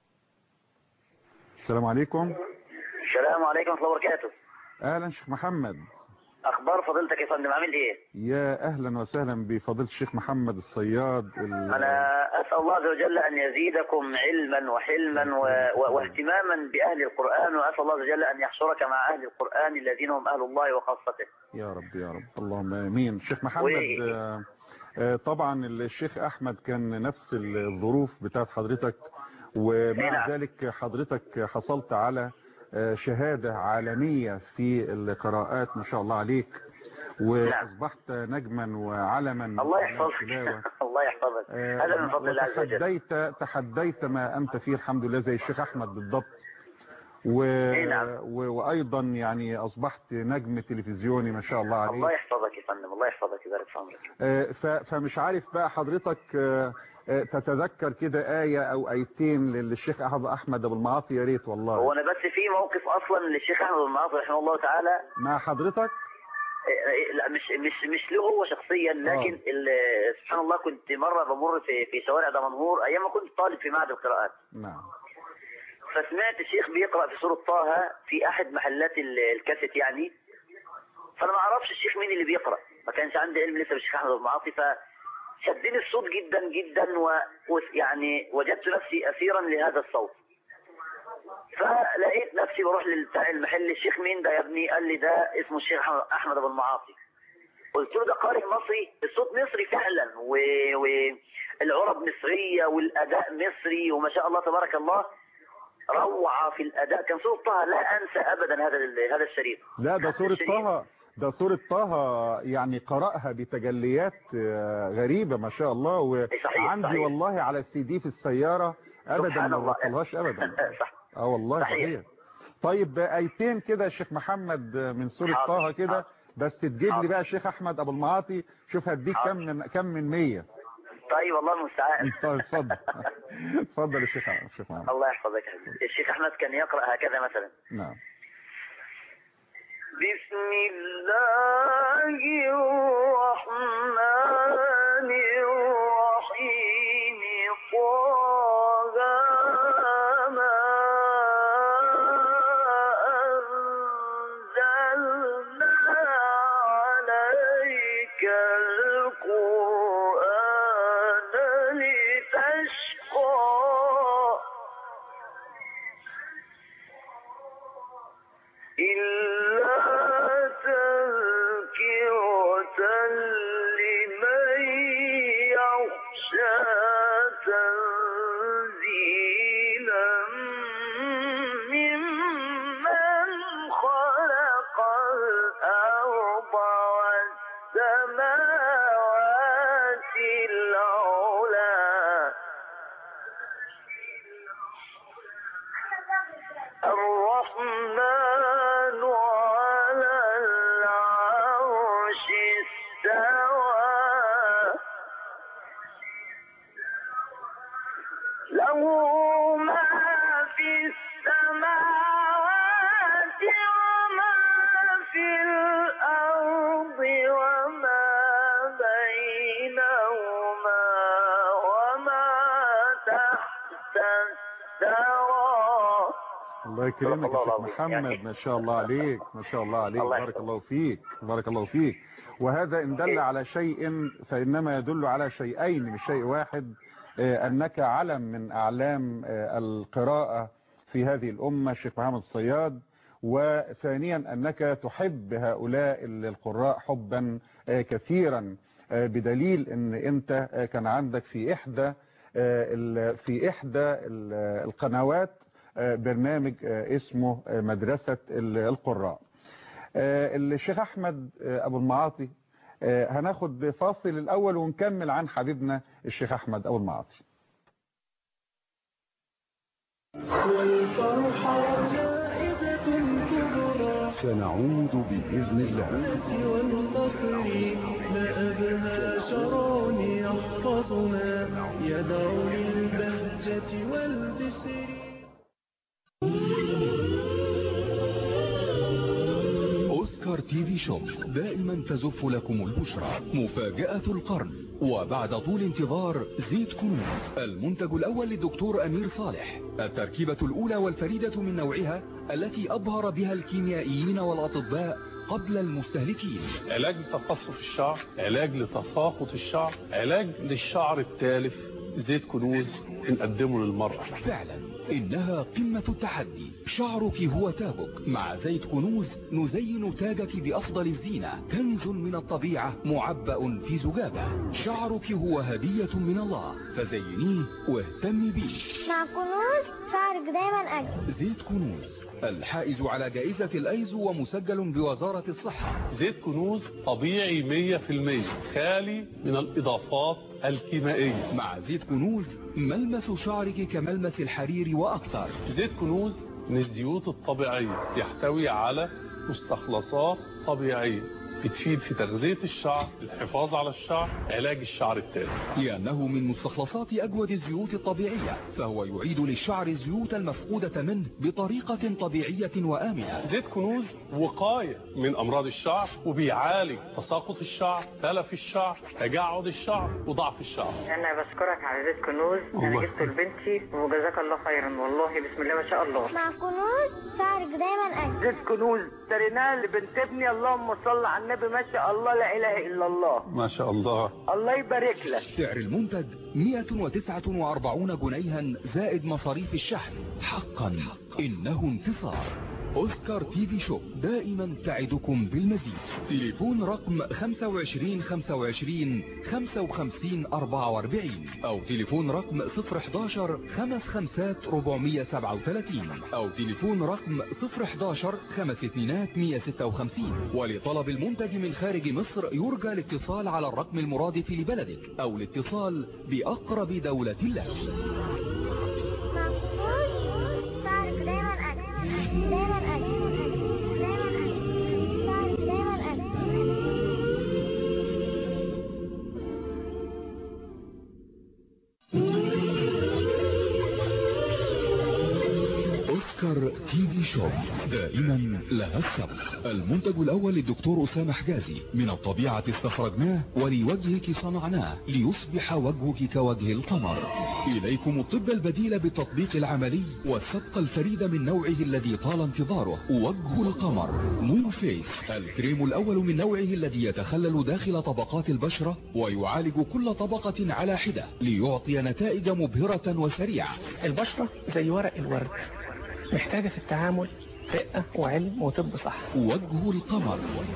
B: السلام عليكم
K: السلام عليكم ورحمة الله وبركاته
B: أهلا شيخ محمد
K: أخبار فضيلتك يا فندم عامل إيه؟
B: يا أهلا وسهلا بفضيلة الشيخ محمد الصياد ال...
K: أنا أسأل الله عز وجل أن يزيدكم علما وحلما و... و... واهتماما بأهل القرآن وأسأل الله عز وجل أن يحشرك مع أهل القرآن الذين هم أهل الله وخاصته
B: يا رب يا رب اللهم امين شيخ محمد
K: و-
B: آه، آه، طبعا الشيخ احمد كان نفس الظروف بتاعت حضرتك ومع
K: نعم.
B: ذلك حضرتك حصلت على آه، شهادة عالمية في القراءات ما شاء الله عليك واصبحت نجما وعلما
K: الله
B: على
K: يحفظك
B: التلاوة.
K: الله يحفظك
B: آه،
K: هذا من فضل الله عز وجل
B: وتحديت تحديت ما انت فيه الحمد لله زي الشيخ احمد بالضبط و... و... وايضا يعني اصبحت نجم تلفزيوني ما شاء الله عليك
K: الله يحفظك يا فندم الله يحفظك يبارك في عمرك
B: آه، ف- فمش عارف بقى حضرتك آه، آه، تتذكر كده آية أو آيتين للشيخ أحمد أحمد أبو المعاطي يا ريت
K: هو
B: والله
K: أنا بس في موقف أصلا للشيخ أحمد بن المعاطي رحمه الله تعالى
B: مع حضرتك
K: إيه، لا مش مش مش له هو شخصيا لكن ال- سبحان الله كنت مره بمر في في شوارع دمنهور ايام ما كنت طالب في معهد القراءات
B: نعم
K: فسمعت الشيخ بيقرا في سوره طه في احد محلات ال- الكاسيت يعني فانا ما اعرفش الشيخ مين اللي بيقرا ما كانش عندي علم لسه بالشيخ احمد المعاطي فشدني الصوت جدا جدا ويعني وجدت نفسي اسيرا لهذا الصوت فلقيت نفسي بروح لبتاع المحل الشيخ مين ده يا ابني قال لي ده اسمه الشيخ أحمد- احمد ابو المعاصي قلت له ده قارئ مصري الصوت مصري فعلا و- والعرب مصريه والاداء مصري وما شاء الله تبارك الله روعه في الاداء كان صوت طه لا انسى ابدا هذا ال- هذا الشريط
B: لا ده سورة
K: الشريف.
B: طه ده سورة طه يعني قرأها بتجليات آه، غريبة ما شاء الله
K: صحيح،
B: وعندي
K: صحيح.
B: والله على السي دي في السيارة أبدا
K: سبحان
B: ما
K: الله.
B: بطلهاش أبدا
K: صح
B: اه والله
K: صحيح.
B: صحيح طيب آيتين كده يا شيخ محمد من سورة
K: حاضر،
B: طه كده بس تجيب لي
K: حاضر.
B: بقى الشيخ أحمد أبو المعاطي شوف هديك كم من كم من 100
K: طيب والله المستعان
B: طيب اتفضل اتفضل يا شيخ الشيخ محمد
K: الله يحفظك يا حبيبي. الشيخ احمد كان يقرا هكذا مثلا
B: نعم
K: بسم الله الرحمن الرحيم طه ما أنزلنا عليك القرآن لتشقى
L: السماوات العلى الرحمن على العرش استوى له ما في السماوات وما في الأرض وما بينهما وما تحت الثرى
B: الله يكرمك يا شيخ محمد ما شاء الله عليك ما شاء الله عليك بارك الله فيك بارك الله فيك وهذا إن دل على شيء فإنما يدل على شيئين مش شيء واحد آه، أنك علم من أعلام آه، القراءة في هذه الأمة الشيخ محمد الصياد وثانيا أنك تحب هؤلاء القراء حبا آه، كثيرا آه، بدليل أن أنت آه، كان عندك في إحدى آه، ال- في إحدى ال- القنوات آه، برنامج آه، اسمه آه، مدرسة ال- القراء آه، الشيخ أحمد آه، أبو المعاطي آه، هناخد فاصل الأول ونكمل عن حبيبنا الشيخ أحمد أبو المعاطي
A: والفرحة زائدة كبرى
M: سنعود بإذن الله
A: والفخر ما أبهى شرون يحفظنا يدعو للبهجة والبسر
M: أوسكار تي في شوب دائما تزف لكم البشرى مفاجأة القرن وبعد طول انتظار زيت كنوز المنتج الأول للدكتور أمير صالح التركيبة الأولى والفريدة من نوعها التي أبهر بها الكيميائيين والأطباء قبل المستهلكين
N: علاج لتقصف الشعر علاج لتساقط الشعر علاج للشعر التالف زيت كنوز بنقدمه للمرأة
M: فعلا إنها قمة التحدي شعرك هو تاجك مع زيت كنوز نزين تاجك بأفضل الزينة كنز من الطبيعة معبأ في زجاجة شعرك هو هدية من الله فزينيه واهتمي بيه
O: مع كنوز شعرك دايما أجمل
M: زيت كنوز الحائز على جائزة الأيزو ومسجل بوزارة الصحة
N: زيت كنوز طبيعي 100% خالي من الإضافات الكيميائية
M: مع زيت كنوز ملمس شعرك كملمس الحرير وأكثر
N: زيت كنوز من الزيوت الطبيعية يحتوي على مستخلصات طبيعية بتفيد في تغذية الشعر الحفاظ على الشعر علاج الشعر التالف
M: لأنه من مستخلصات أجود الزيوت الطبيعية فهو يعيد للشعر الزيوت المفقودة منه بطريقة طبيعية وآمنة
N: زيت كنوز وقاية من أمراض الشعر وبيعالج تساقط الشعر تلف الشعر تجعد الشعر وضعف الشعر
P: انا بشكرك على زيت كنوز انا
N: الله
P: جبته لبنتي وجزاك الله خيرا والله بسم الله ما شاء الله
O: مع كنوز شعرك دايما أجمل
L: زيت كنوز اشتريناه لبنت ابني اللهم صل على النبي ما شاء الله لا اله الا الله
N: ما شاء الله
L: الله يبارك لك
M: سعر المنتج 149 جنيها زائد مصاريف الشحن حقا إنه انتصار أوسكار تي في شوب دائما تعدكم بالمزيد تليفون رقم 25 25 55 44 أو تليفون رقم 011 55 437 أو تليفون رقم 011 خمس اتنينات 156 ولطلب المنتج من خارج مصر يرجى الاتصال على الرقم المرادف لبلدك أو الاتصال بأقرب دولة لك
O: مع كنوز شعرك دايما أجمل دايما أجمل دايما أجمل شعرك دايما أجمل
M: أوسكار تي في شوب دائما لها السبق المنتج الأول للدكتور أسامة حجازي من الطبيعة استخرجناه ولوجهك صنعناه ليصبح وجهك كوجه القمر إليكم الطب البديل بالتطبيق العملي والسبق الفريد من نوعه الذي طال انتظاره وجه القمر مون فيس الكريم الأول من نوعه الذي يتخلل داخل طبقات البشرة ويعالج كل طبقة على حدة ليعطي نتائج مبهرة وسريعة
Q: البشرة زي ورق الورد محتاجة في التعامل رقة وعلم وطب صح
M: وجه القمر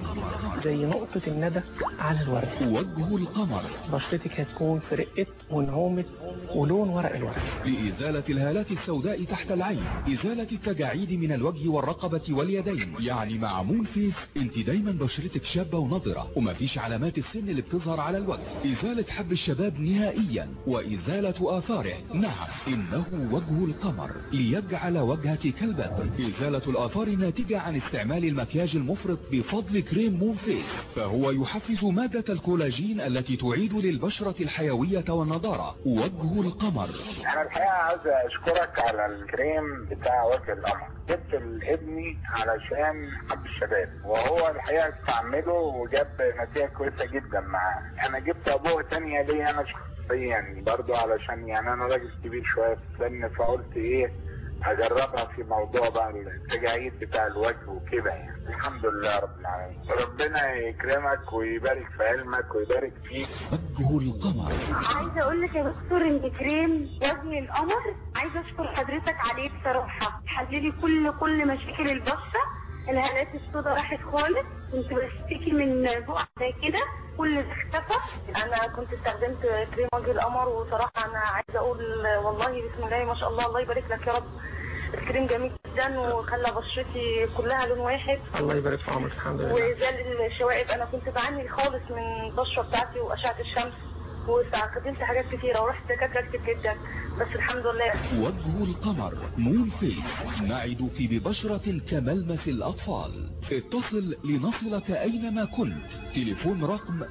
Q: زي نقطة الندى على الورد
M: وجه القمر
Q: بشرتك هتكون في رقة ونعومة ولون ورق الورد
M: لإزالة الهالات السوداء تحت العين إزالة التجاعيد من الوجه والرقبة واليدين يعني مع مون فيس انت دايما بشرتك شابة ونضرة ومفيش علامات السن اللي بتظهر على الوجه إزالة حب الشباب نهائيا وإزالة آثاره نعم إنه وجه القمر ليجعل وجهك كالبدر إزالة الآثار الناتجة عن استعمال المكياج المفرط بفضل كريم مون فيس فهو يحفز مادة الكولاجين التي تعيد للبشرة الحيوية والنضارة وجه القمر
R: انا الحقيقه عايز اشكرك على الكريم بتاع وجه القمر جبت لابني علشان حب الشباب وهو الحقيقه استعمله وجاب نتيجه كويسه جدا معاه انا جبت ابوه تانية ليا انا شخصيا برضو علشان يعني انا راجل كبير شويه في السن فقلت ايه اجربها في موضوع بقى التجاعيد بتاع الوجه وكده يعني الحمد لله رب العالمين ربنا يكرمك ويبارك في علمك ويبارك فيك
M: وجه القمر
S: عايزه اقول لك يا دكتور ان كريم وجه القمر عايزه اشكر حضرتك عليه بصراحه حللي كل كل مشاكل البشره الهالات السوداء راحت خالص كنت بشتكي من بقع زي كده كل ده اختفى انا كنت استخدمت كريم وجه القمر وصراحه انا عايزه اقول والله بسم الله ما شاء الله الله يبارك لك يا رب الكريم جميل جدا وخلى بشرتي كلها لون واحد
Q: الله يبارك في عمرك الحمد لله
S: وزال الشوائب انا كنت بعاني خالص من البشره بتاعتي واشعه الشمس واستخدمت حاجات كتيره ورحت دكاتره كتير جدا بس الحمد لله
M: وجه القمر مون فيس نعدك ببشرة كملمس الأطفال اتصل لنصلك أينما كنت تليفون رقم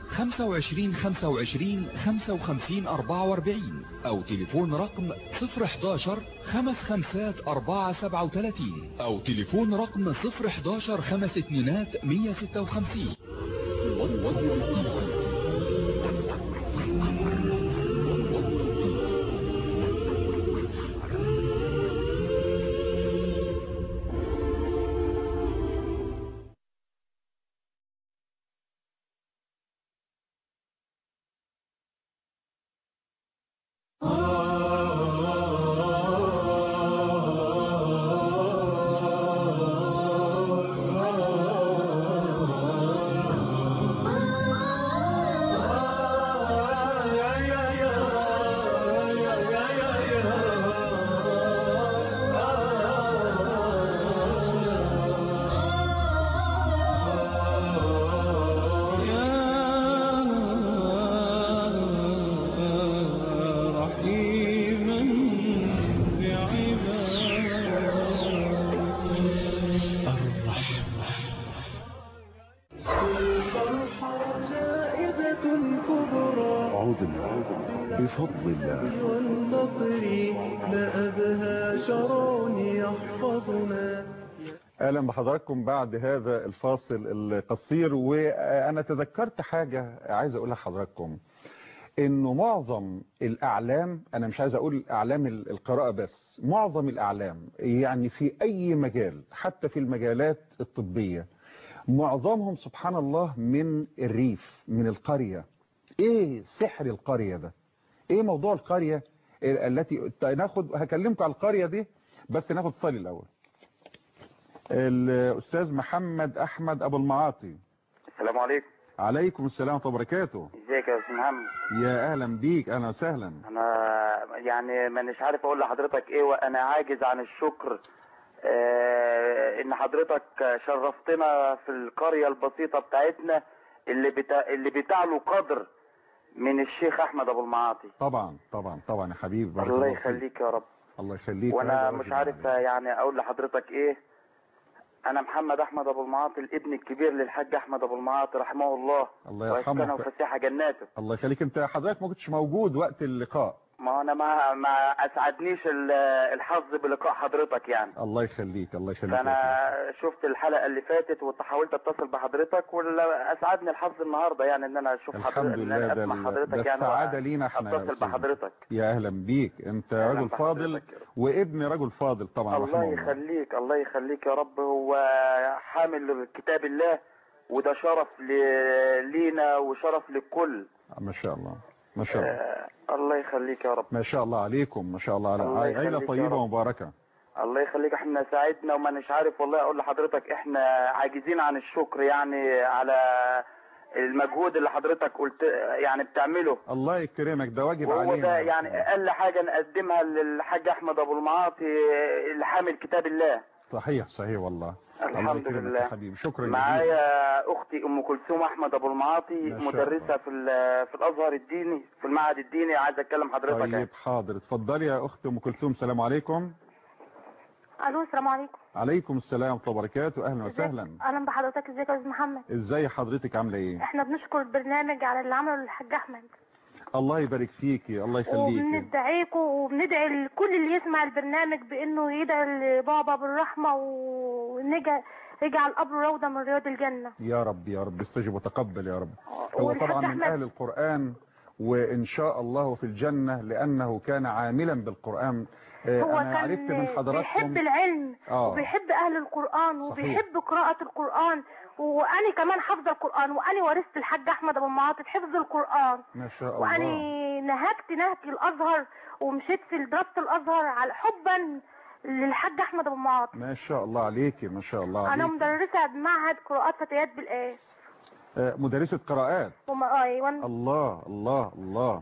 M: 25 25 55 44 أو تليفون رقم 011 خمس خمسات 4 37 أو تليفون رقم 011 خمس اتنينات 156 وجه القمر
A: عودنا بفضل الله والنصر ما أبهى شرون يحفظنا
B: اهلا بحضراتكم بعد هذا الفاصل القصير وانا تذكرت حاجة عايز اقولها لحضراتكم انه معظم الاعلام انا مش عايز اقول اعلام القراءة بس معظم الاعلام يعني في اي مجال حتى في المجالات الطبية معظمهم سبحان الله من الريف من القرية ايه سحر القرية ده ايه موضوع القرية التي ناخد هكلمكم على القرية دي بس ناخد صلي الاول الاستاذ محمد احمد ابو المعاطي
T: السلام عليكم
B: عليكم السلام ورحمه الله وبركاته
T: ازيك يا استاذ محمد
B: يا اهلا بيك اهلا وسهلا
T: انا يعني مانيش عارف اقول لحضرتك ايه وانا عاجز عن الشكر آه ان حضرتك شرفتنا في القرية البسيطة بتاعتنا اللي بتا... اللي بتعلو قدر من الشيخ احمد ابو المعاطي
B: طبعا طبعا طبعا يا حبيبي بارك
T: الله
B: فيك.
T: يخليك يا رب
B: الله يخليك
T: وانا
B: هذا
T: مش
B: رجل
T: عارف يعني اقول لحضرتك ايه انا محمد احمد ابو المعاطي الابن الكبير للحاج احمد ابو المعاطي رحمه الله
B: الله
T: واسكنه
B: يرحمه
T: وفسيح جناته
B: الله يخليك انت حضرتك ما كنتش موجود وقت اللقاء
T: ما انا ما ما اسعدنيش ال- الحظ بلقاء حضرتك يعني
B: الله يخليك الله يخليك يا
T: فانا
B: سيدي.
T: شفت الحلقه اللي فاتت وحاولت اتصل بحضرتك واسعدني الحظ النهارده يعني ان انا اشوف
B: الحمد
T: حضرتك ان
B: لله
T: انا
B: ده
T: اسمع
B: ال-
T: حضرتك
B: ده
T: يعني
B: السعادة لينا احنا يا
T: اتصل
B: أستاذ.
T: بحضرتك
B: يا اهلا بيك انت
T: أهلاً
B: رجل فاضل وابن رجل فاضل طبعا
T: الله
B: رحمه الله
T: يخليك الله يخليك يا رب هو حامل كتاب الله وده شرف ل- لينا وشرف للكل
B: ما شاء الله ما شاء الله
T: آه، الله يخليك يا رب
B: ما شاء الله عليكم ما شاء الله على
T: الله
B: عائلة
T: يخليك يا
B: طيبة
T: رب.
B: ومباركة
T: الله يخليك احنا ساعدنا وما مش عارف والله اقول لحضرتك احنا عاجزين عن الشكر يعني على المجهود اللي حضرتك قلت يعني بتعمله
B: الله يكرمك ده واجب
T: وهو
B: علينا
T: ده يعني اقل حاجه نقدمها للحاج احمد ابو المعاطي اللي حامل كتاب الله
B: صحيح صحيح والله الله
T: الحمد
B: يكرمك
T: لله.
B: يا حبيبي شكرا جزيلا
T: معايا اختي ام كلثوم احمد ابو المعاطي
B: ما شاء
T: مدرسه في ال- في الازهر الديني في المعهد الديني عايز اتكلم حضرتك
B: طيب حاضر اتفضلي يا اخت ام كلثوم السلام عليكم
S: الو السلام عليكم
B: عليكم السلام ورحمه الله وبركاته اهلا وسهلا
S: اهلا بحضرتك ازيك يا استاذ محمد
B: ازاي حضرتك عامله ايه
S: احنا بنشكر البرنامج على اللي عمله الحاج احمد
B: الله يبارك فيكي الله يخليكي
S: وبندعيكم وبندعي لكل اللي يسمع البرنامج بانه يدعي لبابا بالرحمه ونجا يجعل قبره روضه من رياض الجنه
B: يا رب يا رب استجب وتقبل يا رب هو
S: والحاج
B: طبعا من
S: أحمد-
B: اهل القرآن وان شاء الله في الجنة لانه كان عاملا بالقرآن آه،
S: هو
B: انا عرفت من
S: كان
B: حضراتكم
S: بيحب العلم
B: آه.
S: وبيحب اهل القران
B: صحيح.
S: وبيحب قراءه القران وانا كمان حافظه القران وانا ورثت الحاج احمد ابو المعاطي حفظ القران
B: ما شاء الله
S: وانا نهجت نهج الازهر ومشيت في دراسه الازهر على حبا للحاج احمد ابو المعاطي
B: ما شاء الله عليكي ما شاء الله
S: انا
B: عليكي
S: مدرسه بمعهد قراءات فتيات بالايه
B: آه، مدرسة قراءات
S: وما ايوه
B: الله الله الله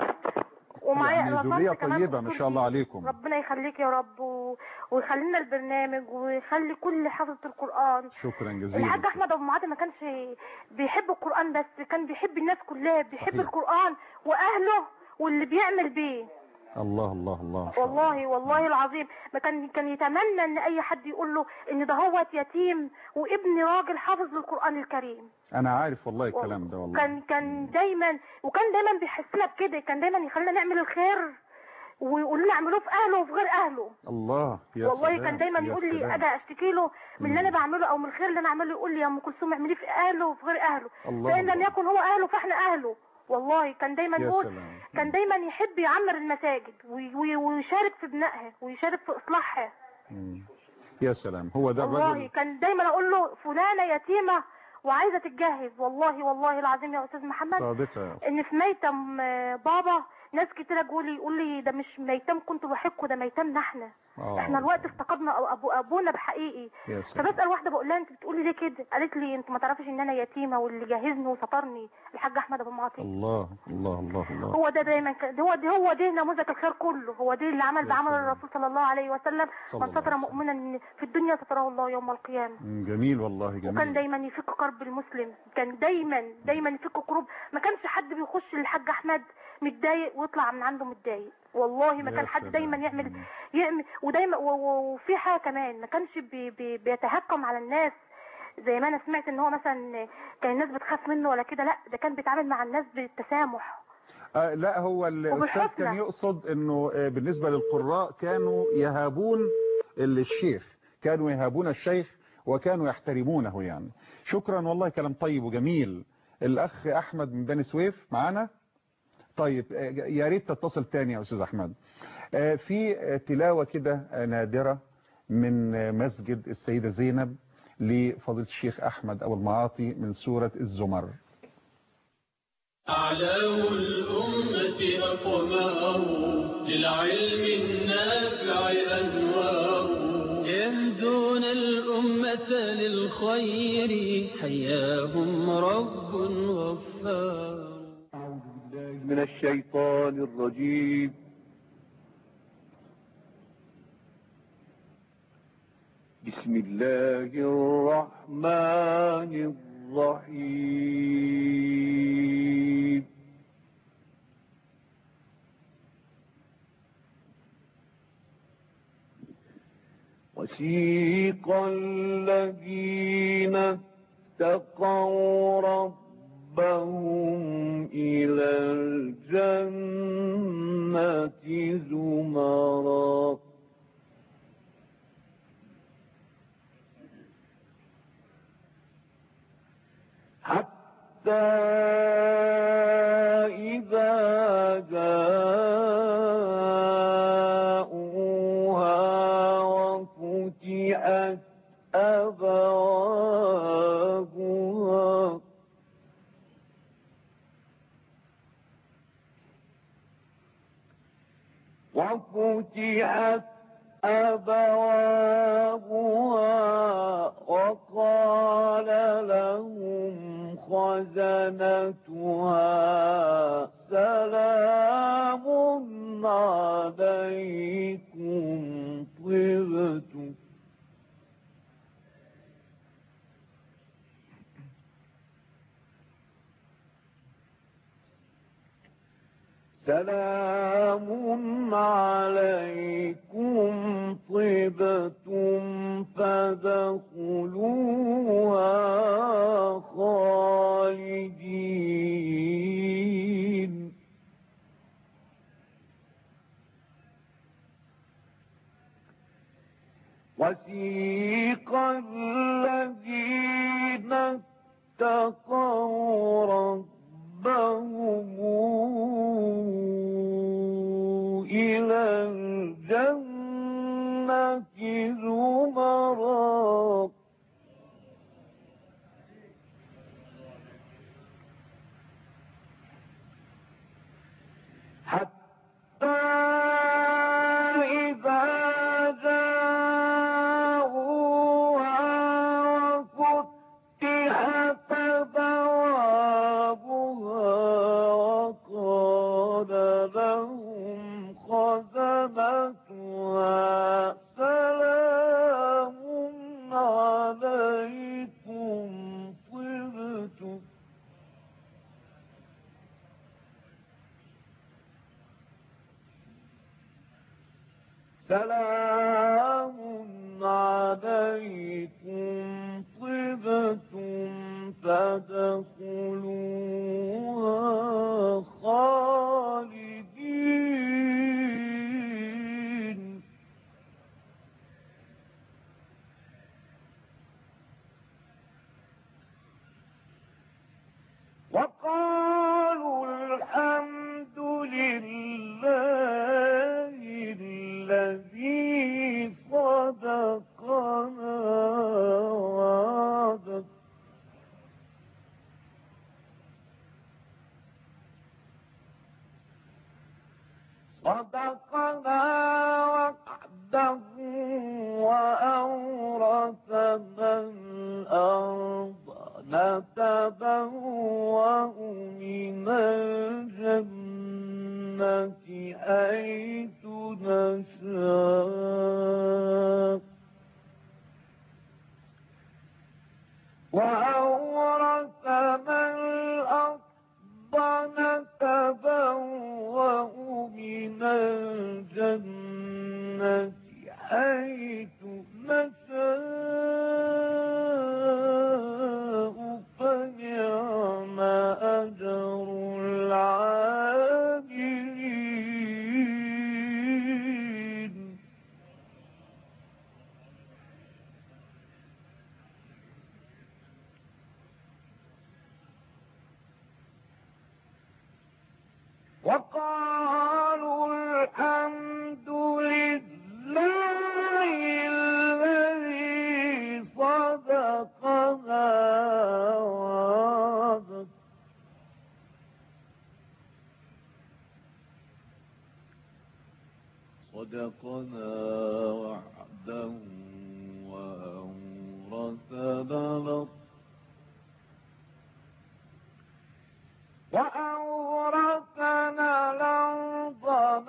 S: ومعايا
B: يعني
S: وصلت
B: ذرية
S: كمان
B: طيبة ما شاء الله عليكم
S: ربنا يخليك يا رب و... ويخلينا البرنامج ويخلي كل حافظة القرآن
B: شكرا جزيلا
S: الحاج احمد ابو معاذ ما كانش بيحب القرآن بس كان بيحب الناس كلها بيحب
B: صحيح.
S: القرآن واهله واللي بيعمل بيه
B: الله الله الله
S: والله والله العظيم ما كان كان يتمنى ان اي حد يقول له ان ده هو يتيم وابن راجل حافظ للقرآن الكريم
B: انا عارف والله الكلام ده والله
S: كان كان دايما وكان دايما بيحسنا بكده كان دايما يخلينا نعمل الخير ويقول لنا اعملوه في اهله وفي غير اهله
B: الله يا
S: والله
B: سلام،
S: كان دايما
B: يا
S: يقول لي
B: سلام.
S: اجي اشتكي له من اللي انا بعمله او من الخير اللي انا اعمله يقول لي يا ام كلثوم اعمليه في اهله وفي غير اهله
B: الله
S: فان لم
B: الله.
S: يكن هو اهله فاحنا اهله والله كان دايما
B: يا
S: يقول
B: سلام.
S: كان دايما يحب يعمر المساجد وي- وي- ويشارك في بنائها ويشارك في اصلاحها
B: مم. يا سلام هو ده
S: والله
B: الرجل
S: كان دايما اقول له فلانه يتيمه وعايزه تتجهز والله والله العظيم يا استاذ محمد
B: صادقة
S: ان في ميتم آه، بابا ناس كتير يقول لي يقول لي ده مش ميتم كنت بحكه ده ميتمنا احنا
B: آه.
S: احنا الوقت افتقدنا أو أبو ابونا بحقيقي
B: يا سلام
S: فبسال واحده بقول لها انت بتقولي ليه كده قالت لي انت ما تعرفيش ان انا يتيمه واللي جهزني وسطرني الحاج احمد ابو معاطي
B: الله الله الله الله
S: هو ده دايما ك- هو ده هو ده نموذج الخير كله هو ده اللي عمل
B: يا
S: بعمل
B: سلام.
S: الرسول صلى الله عليه وسلم
B: صلى
S: من
B: الله
S: ستر مؤمنا في الدنيا ستره الله يوم القيامه
B: مم، جميل والله
S: وكان
B: جميل
S: دايما يفك كرب المسلم كان دايما دايما يفك كروب ما كانش حد بيخش للحاج احمد متضايق ويطلع من عنده متضايق والله ما
B: يا
S: كان حد
B: سلام.
S: دايما يعمل يعمل ودايما و- و- وفي حاجه كمان ما كانش بي بي بيتهكم على الناس زي ما انا سمعت ان هو مثلا كان الناس بتخاف منه ولا كده لا ده كان بيتعامل مع الناس بالتسامح
B: آه لا هو الاستاذ
S: وبالحسنى.
B: كان يقصد انه آه، بالنسبة للقراء كانوا يهابون الشيخ كانوا يهابون الشيخ وكانوا يحترمونه يعني شكرا والله كلام طيب وجميل الاخ احمد من بني سويف معانا طيب آه، يا ريت تتصل تاني يا استاذ احمد آه، في آه، تلاوة كده آه، نادرة من آه، مسجد السيدة زينب لفضيلة الشيخ احمد ابو المعاطي من سورة الزمر
A: أعلام الأمة أقمار للعلم النافع أنوار يهدون الأمة للخير حياهم رب غفار
U: من الشيطان الرجيم بسم الله الرحمن الرحيم وسيق الذين اتقوا ربهم إلى الجنة زمرا حتى إذا جاءوها وفتحت أبوابها وفتحت أبوابها وقال لهم خزنتها سلام عليكم طبتم سلام عليكم طبتم فادخلوها خالدين وسيق الذين اتقوا ربهم إلى الجنة زمرا حتى إذا جاءوها وفتحت أبوابها وقال لهم خزنتها سلام عليكم طبتم سلام عليكم طبتم فادخلوها خالدين وقالوا الحمد لله الذي صدقنا وعده صدقنا وعده وأورثنا الأرض نتبوأ من الجنة حيث نشاء وأورثنا الأرض نتبوأ من الجنة حيث نشاء فنعم أجر العاملين وقالوا الحمد لله الذي صدقنا وعده صدقنا وعده وأورثنا الأرض وأورثنا الأرض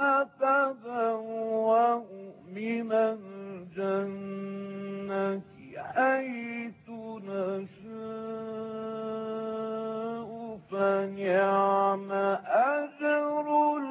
U: نتبوأ من الجنة حيث نشاء فنعم أجر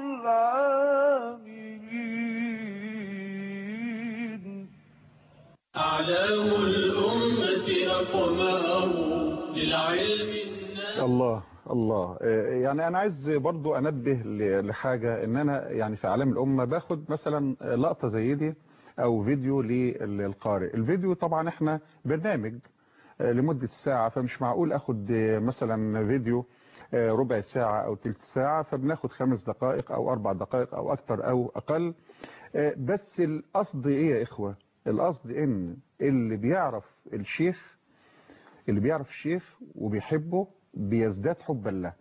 U: العاملين
A: أعلام الأمة أقمار للعلم
B: الله الله آه، يعني انا عايز برضو انبه ل- لحاجة ان انا يعني في اعلام الامة باخد مثلا لقطة زي دي او فيديو للقارئ الفيديو طبعا احنا برنامج آه، لمدة ساعة فمش معقول اخد آه، مثلا فيديو آه، ربع ساعة او تلت ساعة فبناخد خمس دقائق او اربع دقائق او اكتر او اقل آه، بس القصد ايه يا اخوة القصد ان اللي بيعرف الشيخ اللي بيعرف الشيخ وبيحبه بيزداد حبا له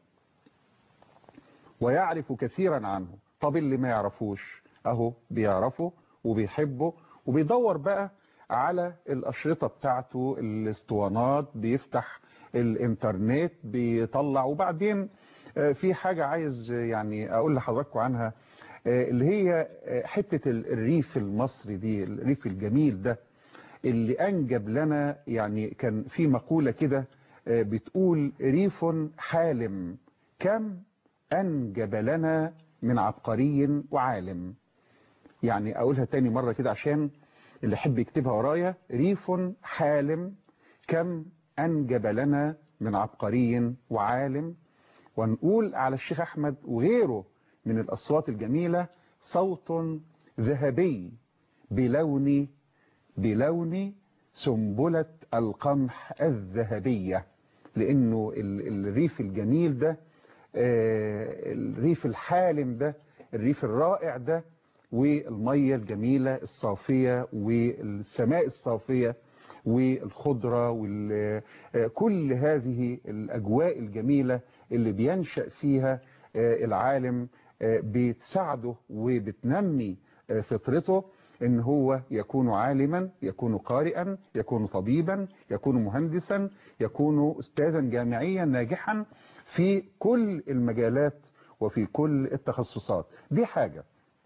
B: ويعرف كثيرا عنه طب اللي ما يعرفوش اهو بيعرفه وبيحبه وبيدور بقى على الأشرطة بتاعته الاسطوانات بيفتح الانترنت بيطلع وبعدين آه، في حاجة عايز آه، يعني أقول لحضراتكم عنها آه، اللي هي آه، حتة ال- الريف المصري دي الريف الجميل ده اللي أنجب لنا يعني كان في مقولة كده آه، بتقول ريف حالم كم أنجب لنا من عبقري وعالم يعني أقولها تاني مرة كده عشان اللي يحب يكتبها ورايا ريف حالم كم أنجب لنا من عبقري وعالم ونقول على الشيخ أحمد وغيره من الأصوات الجميلة صوت ذهبي بلون بلون سنبلة القمح الذهبية لأنه ال- الريف الجميل ده آه، الريف الحالم ده الريف الرائع ده والمية الجميلة الصافية والسماء الصافية والخضرة وكل هذه الأجواء الجميلة اللي بينشأ فيها آه، العالم آه، بتساعده وبتنمي آه، فطرته ان هو يكون عالما يكون قارئا يكون طبيبا يكون مهندسا يكون استاذا جامعيا ناجحا في كل المجالات وفي كل التخصصات دي حاجة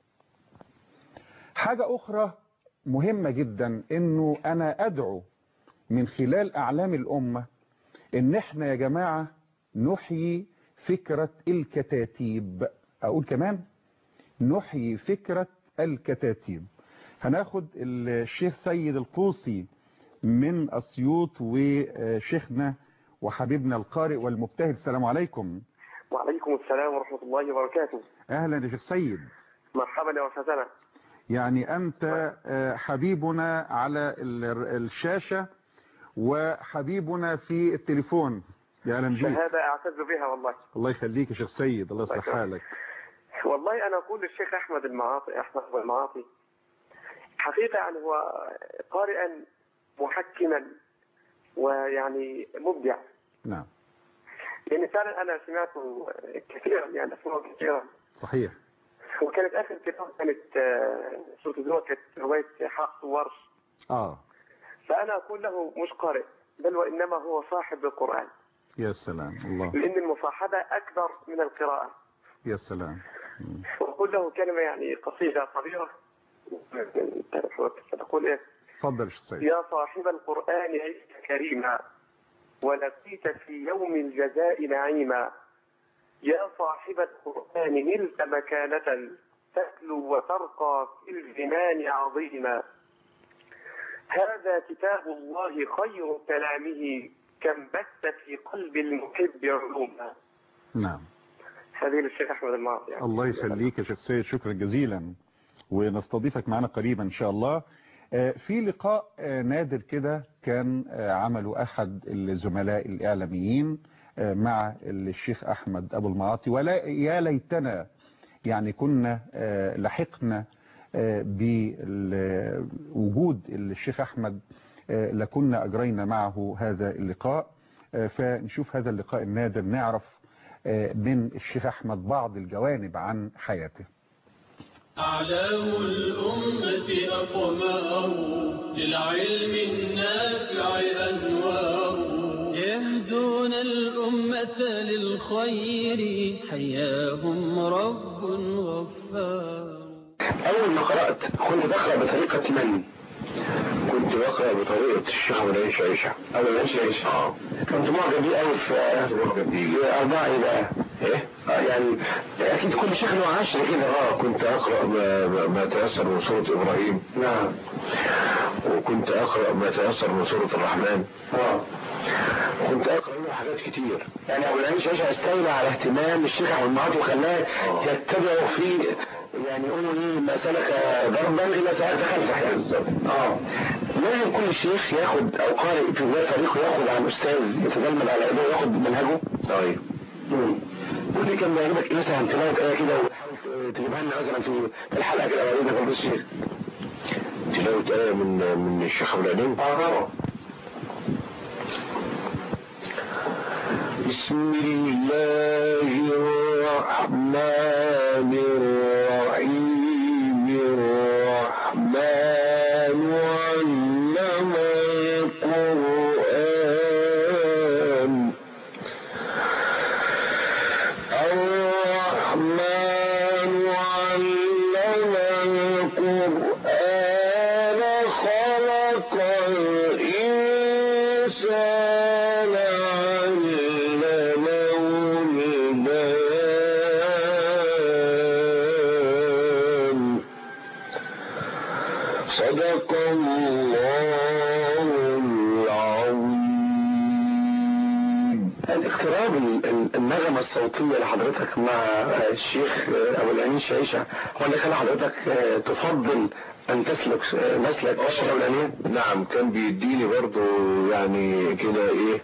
B: حاجة أخرى مهمة جدا إنه أنا أدعو من خلال أعلام الأمة إن إحنا يا جماعة نحيي فكرة الكتاتيب أقول كمان نحيي فكرة الكتاتيب هناخد الشيخ سيد القوسي من أسيوط وشيخنا وحبيبنا القارئ والمبتهل السلام عليكم
C: وعليكم السلام ورحمة الله وبركاته
B: أهلا يا شيخ سيد
C: مرحبا يا أستاذنا
B: يعني أنت آه، حبيبنا على ال- الشاشة وحبيبنا في التليفون يا أهلا بيك
C: شهادة أعتز بها والله
B: الله يخليك يا شيخ سيد الله يصلح
C: الله
B: حالك
C: والله أنا أقول للشيخ أحمد المعاطي أحمد المعاطي حقيقة يعني هو قارئا محكما ويعني مبدع
B: نعم
C: لأن فعلا أنا سمعته كثيرا يعني أسمعه كثيرا
B: صحيح
C: وكانت آخر كتاب كانت آه، سورة الزمر كانت رواية حفص وورش
B: آه
C: فأنا أقول له مش قارئ بل وإنما هو صاحب القرآن
B: يا سلام الله
C: لأن المصاحبة أكبر من القراءة
B: يا سلام مم.
C: وأقول له كلمة يعني قصيدة صغيرة فتقول إيه
B: اتفضل يا شيخ سيد
C: يا صاحب القرآن عشت كريما ولقيت في يوم الجزاء نعيما يا صاحب القرآن نلت مكانة تتلو وترقى في الجنان عظيما هذا كتاب الله خير كلامه كم بث في قلب المحب علوما
B: نعم
C: هذه للشيخ أحمد المعاطي يعني.
B: الله يخليك يا شيخ سيد شكرا جزيلا ونستضيفك معنا قريبا إن شاء الله آه، في لقاء آه، نادر كده كان آه، عمله أحد الزملاء الإعلاميين آه، مع الشيخ أحمد أبو المعاطي ولا يا ليتنا يعني كنا آه، لحقنا آه، بوجود الشيخ أحمد آه، لكنا أجرينا معه هذا اللقاء آه، فنشوف هذا اللقاء النادر نعرف آه، من الشيخ أحمد بعض الجوانب عن حياته
A: أعلام الأمة أقمار للعلم النافع أنوار يهدون الأمة للخير حياهم رب غفار
V: أول ما قرأت كنت بقرأ بطريقة من؟ كنت بقرأ بطريقة الشيخ أبو العيش عيشة أبو العيش عيشة اه كنت معجب بيه أوي في في أربعة بقى إيه؟ آه يعني أكيد كل شيخ له عشر كده اه كنت أقرأ ما, ما- ما تيسر من سورة إبراهيم نعم وكنت أقرأ ما تيسر من سورة الرحمن اه كنت أقرأ له حاجات كتير يعني أبو العيش عيشة استولى على اهتمام الشيخ أحمد المعاطي وخلاه يتبعه في يعني يقولوا ايه ما سلك ضربا الا سلك خلفه يعني اه لازم كل شيخ ياخد او قارئ في بدايه طريقه ياخد عن استاذ يتجمد على ايده وياخد منهجه طيب قول لي كان بيعجبك ايه مثلا تلاوه ايه كده وحاول تجيبها لنا مثلا في في الحلقه كده ورينا في الشيخ تلاوه ايه من من الشيخ ابو العليم اه طبعا بسم الله الرحمن الرحيم الرحمن علم القرآن خلق الإنسان علمه البيان صدق الله العظيم الاقتراب النغمة الصوتية لحضرتك مع الشيخ أبو الأمين شعيشة هو اللي خلى حضرتك تفضل أن تسلك مسلك الشيخ أبو الأمين
E: نعم كان بيديني برضو يعني كده ايه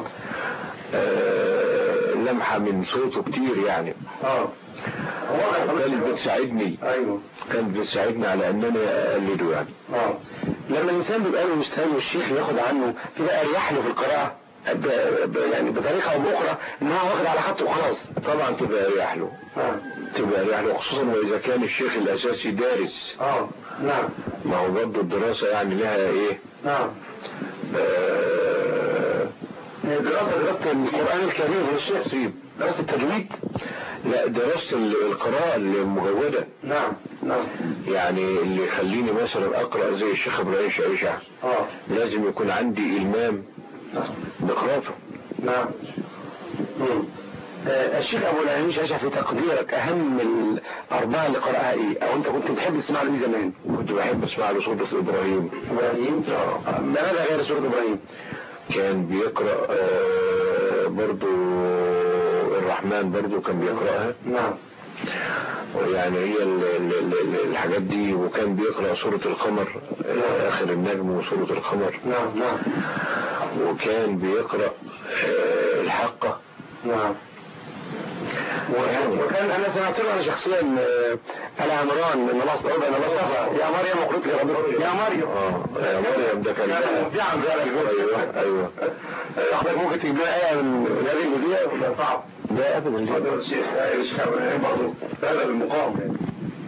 E: آه لمحة من صوته كتير يعني
V: اه
E: كانت بتساعدني
V: ايوه
E: كانت بتساعدني على انني اقلده يعني
V: اه لما الانسان بيبقى له مستوى والشيخ ياخد عنه بيبقى اريح له في القراءه ب- ب- يعني بطريقه او باخرى ان هو واخد على خطه وخلاص
E: طبعا تبقى اريح له
V: اه
E: تبقى اريح له خصوصا واذا كان الشيخ الاساسي دارس
V: اه نعم
E: ما هو برضه الدراسة يعني لها ايه
V: نعم
E: آه
V: دراسه دراسه القران الكريم يا الشيخ
E: سيب
V: دراسه التجويد
E: لا دراسة ال- القراءة المجودة
V: نعم نعم
E: يعني اللي يخليني مثلا اقرأ زي الشيخ ابراهيم شعيشة
V: اه
E: لازم يكون عندي المام بقراءته
V: نعم مم. آه، الشيخ ابو العلمين شاشة في تقديرك اهم الاربعه اللي قرأها ايه او انت كنت بتحب تسمع له إيه زمان
E: كنت بحب اسمع له سورة ابراهيم
V: ابراهيم آه، ماذا غير سورة ابراهيم
E: كان بيقرأ آه برضو الرحمن برضو كان بيقرأها
V: نعم
E: يعني هي ال- ال- ال- الحاجات دي وكان بيقرأ سورة القمر آه، آخر النجم وسورة القمر
V: نعم نعم
E: وكان بيقرأ آه، الحقة
V: نعم وكان انا سمعت له انا شخصيا آه، على عمران ان الله سبحانه وتعالى الله يا مريم اقرئ لي ربك يا مريم
E: اه يا مريم ده كان
V: مبدعا في هذا الجزء
E: ايوه ايوه
V: حضرتك ممكن تجيب لنا ايه من هذه الجزئيه ولا صعب؟
E: ده ابدا
V: اتفضل الشيخ آه، الشيخ عبد الرحيم برضه هذا المقام يعني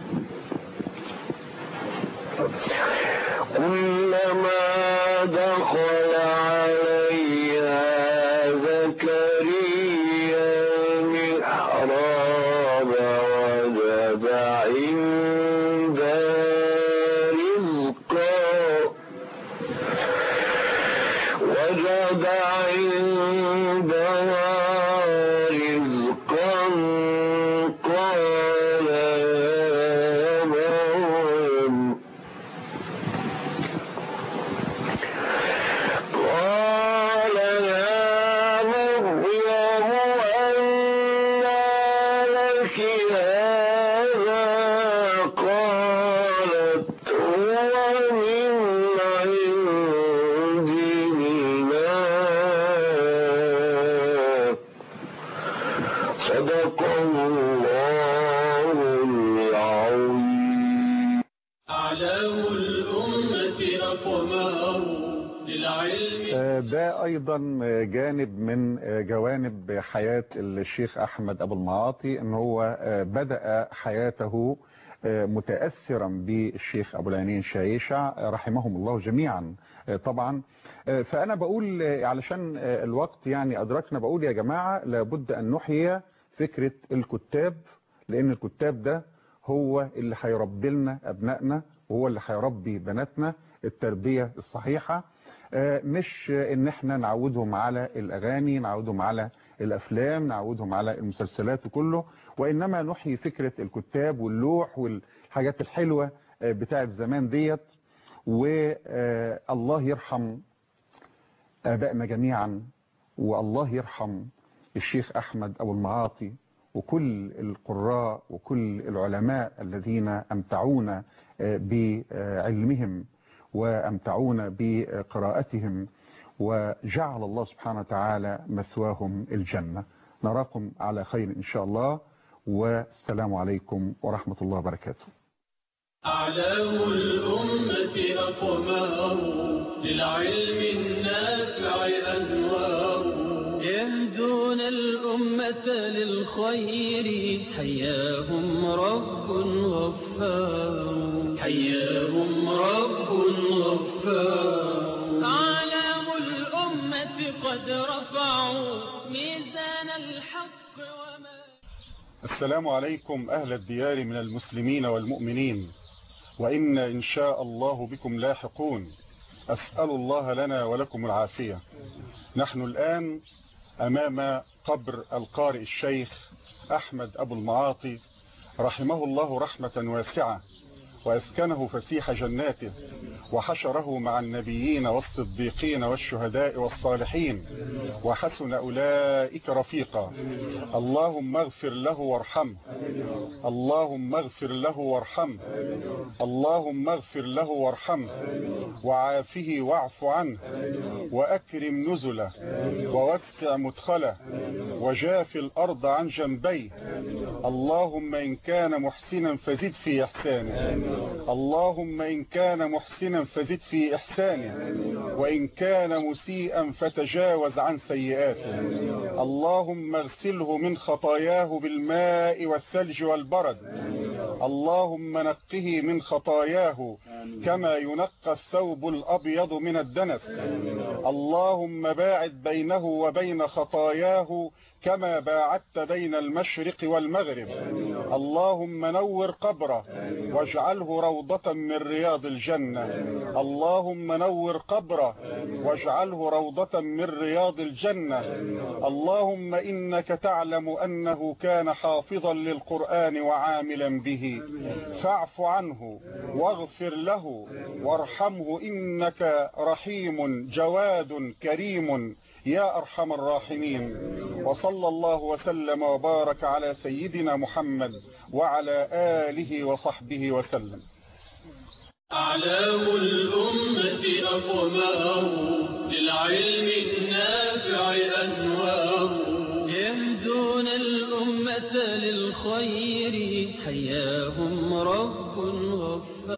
E: كلما دخل عليها زكريا المحراب وجد عندها رزقا وجد عندها رزقا قال يا مريم قال يا مريم أنى لك هذا قالت هو من عند الله صدق الله العظيم
A: أعلام الأمة أقمار للعلم
B: آه، ده ايضا آه، جانب من آه، جوانب حياة الشيخ احمد ابو المعاطي ان هو آه، بدأ حياته آه، متأثرا بالشيخ ابو العينين شايشع آه، رحمهم الله جميعا آه، طبعا آه، فانا بقول آه، علشان آه، الوقت يعني ادركنا بقول يا جماعة لابد ان نحيي فكرة الكتاب لان الكتاب ده هو اللي هيربي لنا ابنائنا وهو اللي هيربي بناتنا التربية الصحيحة آه، مش آه، ان احنا نعودهم على الاغاني نعودهم على الافلام نعودهم على المسلسلات وكله وانما نحيي فكرة الكتاب واللوح والحاجات الحلوة آه، بتاعت زمان ديت والله يرحم ابائنا جميعا والله يرحم الشيخ احمد ابو المعاطي وكل القراء وكل العلماء الذين امتعونا آه، بعلمهم وامتعونا بقراءتهم وجعل الله سبحانه وتعالى مثواهم الجنة نراكم على خير إن شاء الله والسلام عليكم ورحمة الله وبركاته
A: أعلام الأمة أقمار للعلم النافع أنوار يهدون الأمة للخير حياهم رب غفار حياهم رب غفار أعلام الأمة قد رفعوا ميزان الحق وما
B: السلام عليكم أهل الديار من المسلمين والمؤمنين وإن إن شاء الله بكم لاحقون أسأل الله لنا ولكم العافية نحن الآن أمام قبر القارئ الشيخ أحمد أبو المعاطي رحمه الله رحمة واسعة وأسكنه فسيح جناته وحشره مع النبيين والصديقين والشهداء والصالحين وحسن أولئك رفيقا اللهم اغفر له وارحمه اللهم اغفر له وارحمه اللهم اغفر له وارحمه وعافه واعف عنه وأكرم نزله ووسع مدخله وجاف الأرض عن جنبيه اللهم إن كان محسنا فزد في إحسانه اللهم إن كان محسنا فزد في إحسانه وإن كان مسيئا فتجاوز عن سيئاته اللهم اغسله من خطاياه بالماء والثلج والبرد اللهم نقه من خطاياه كما ينقى الثوب الأبيض من الدنس اللهم باعد بينه وبين خطاياه كما باعدت بين المشرق والمغرب اللهم نور قبره واجعله روضة من رياض الجنة اللهم نور قبره واجعله روضة من رياض الجنة اللهم إنك تعلم أنه كان حافظا للقرآن وعاملا به فاعف عنه واغفر له وارحمه إنك رحيم جواد كريم يا أرحم الراحمين وصلى الله وسلم وبارك على سيدنا محمد وعلى آله وصحبه وسلم
A: أعلام الأمة أقمار للعلم النافع أنوار يهدون الأمة للخير حياهم رب غفار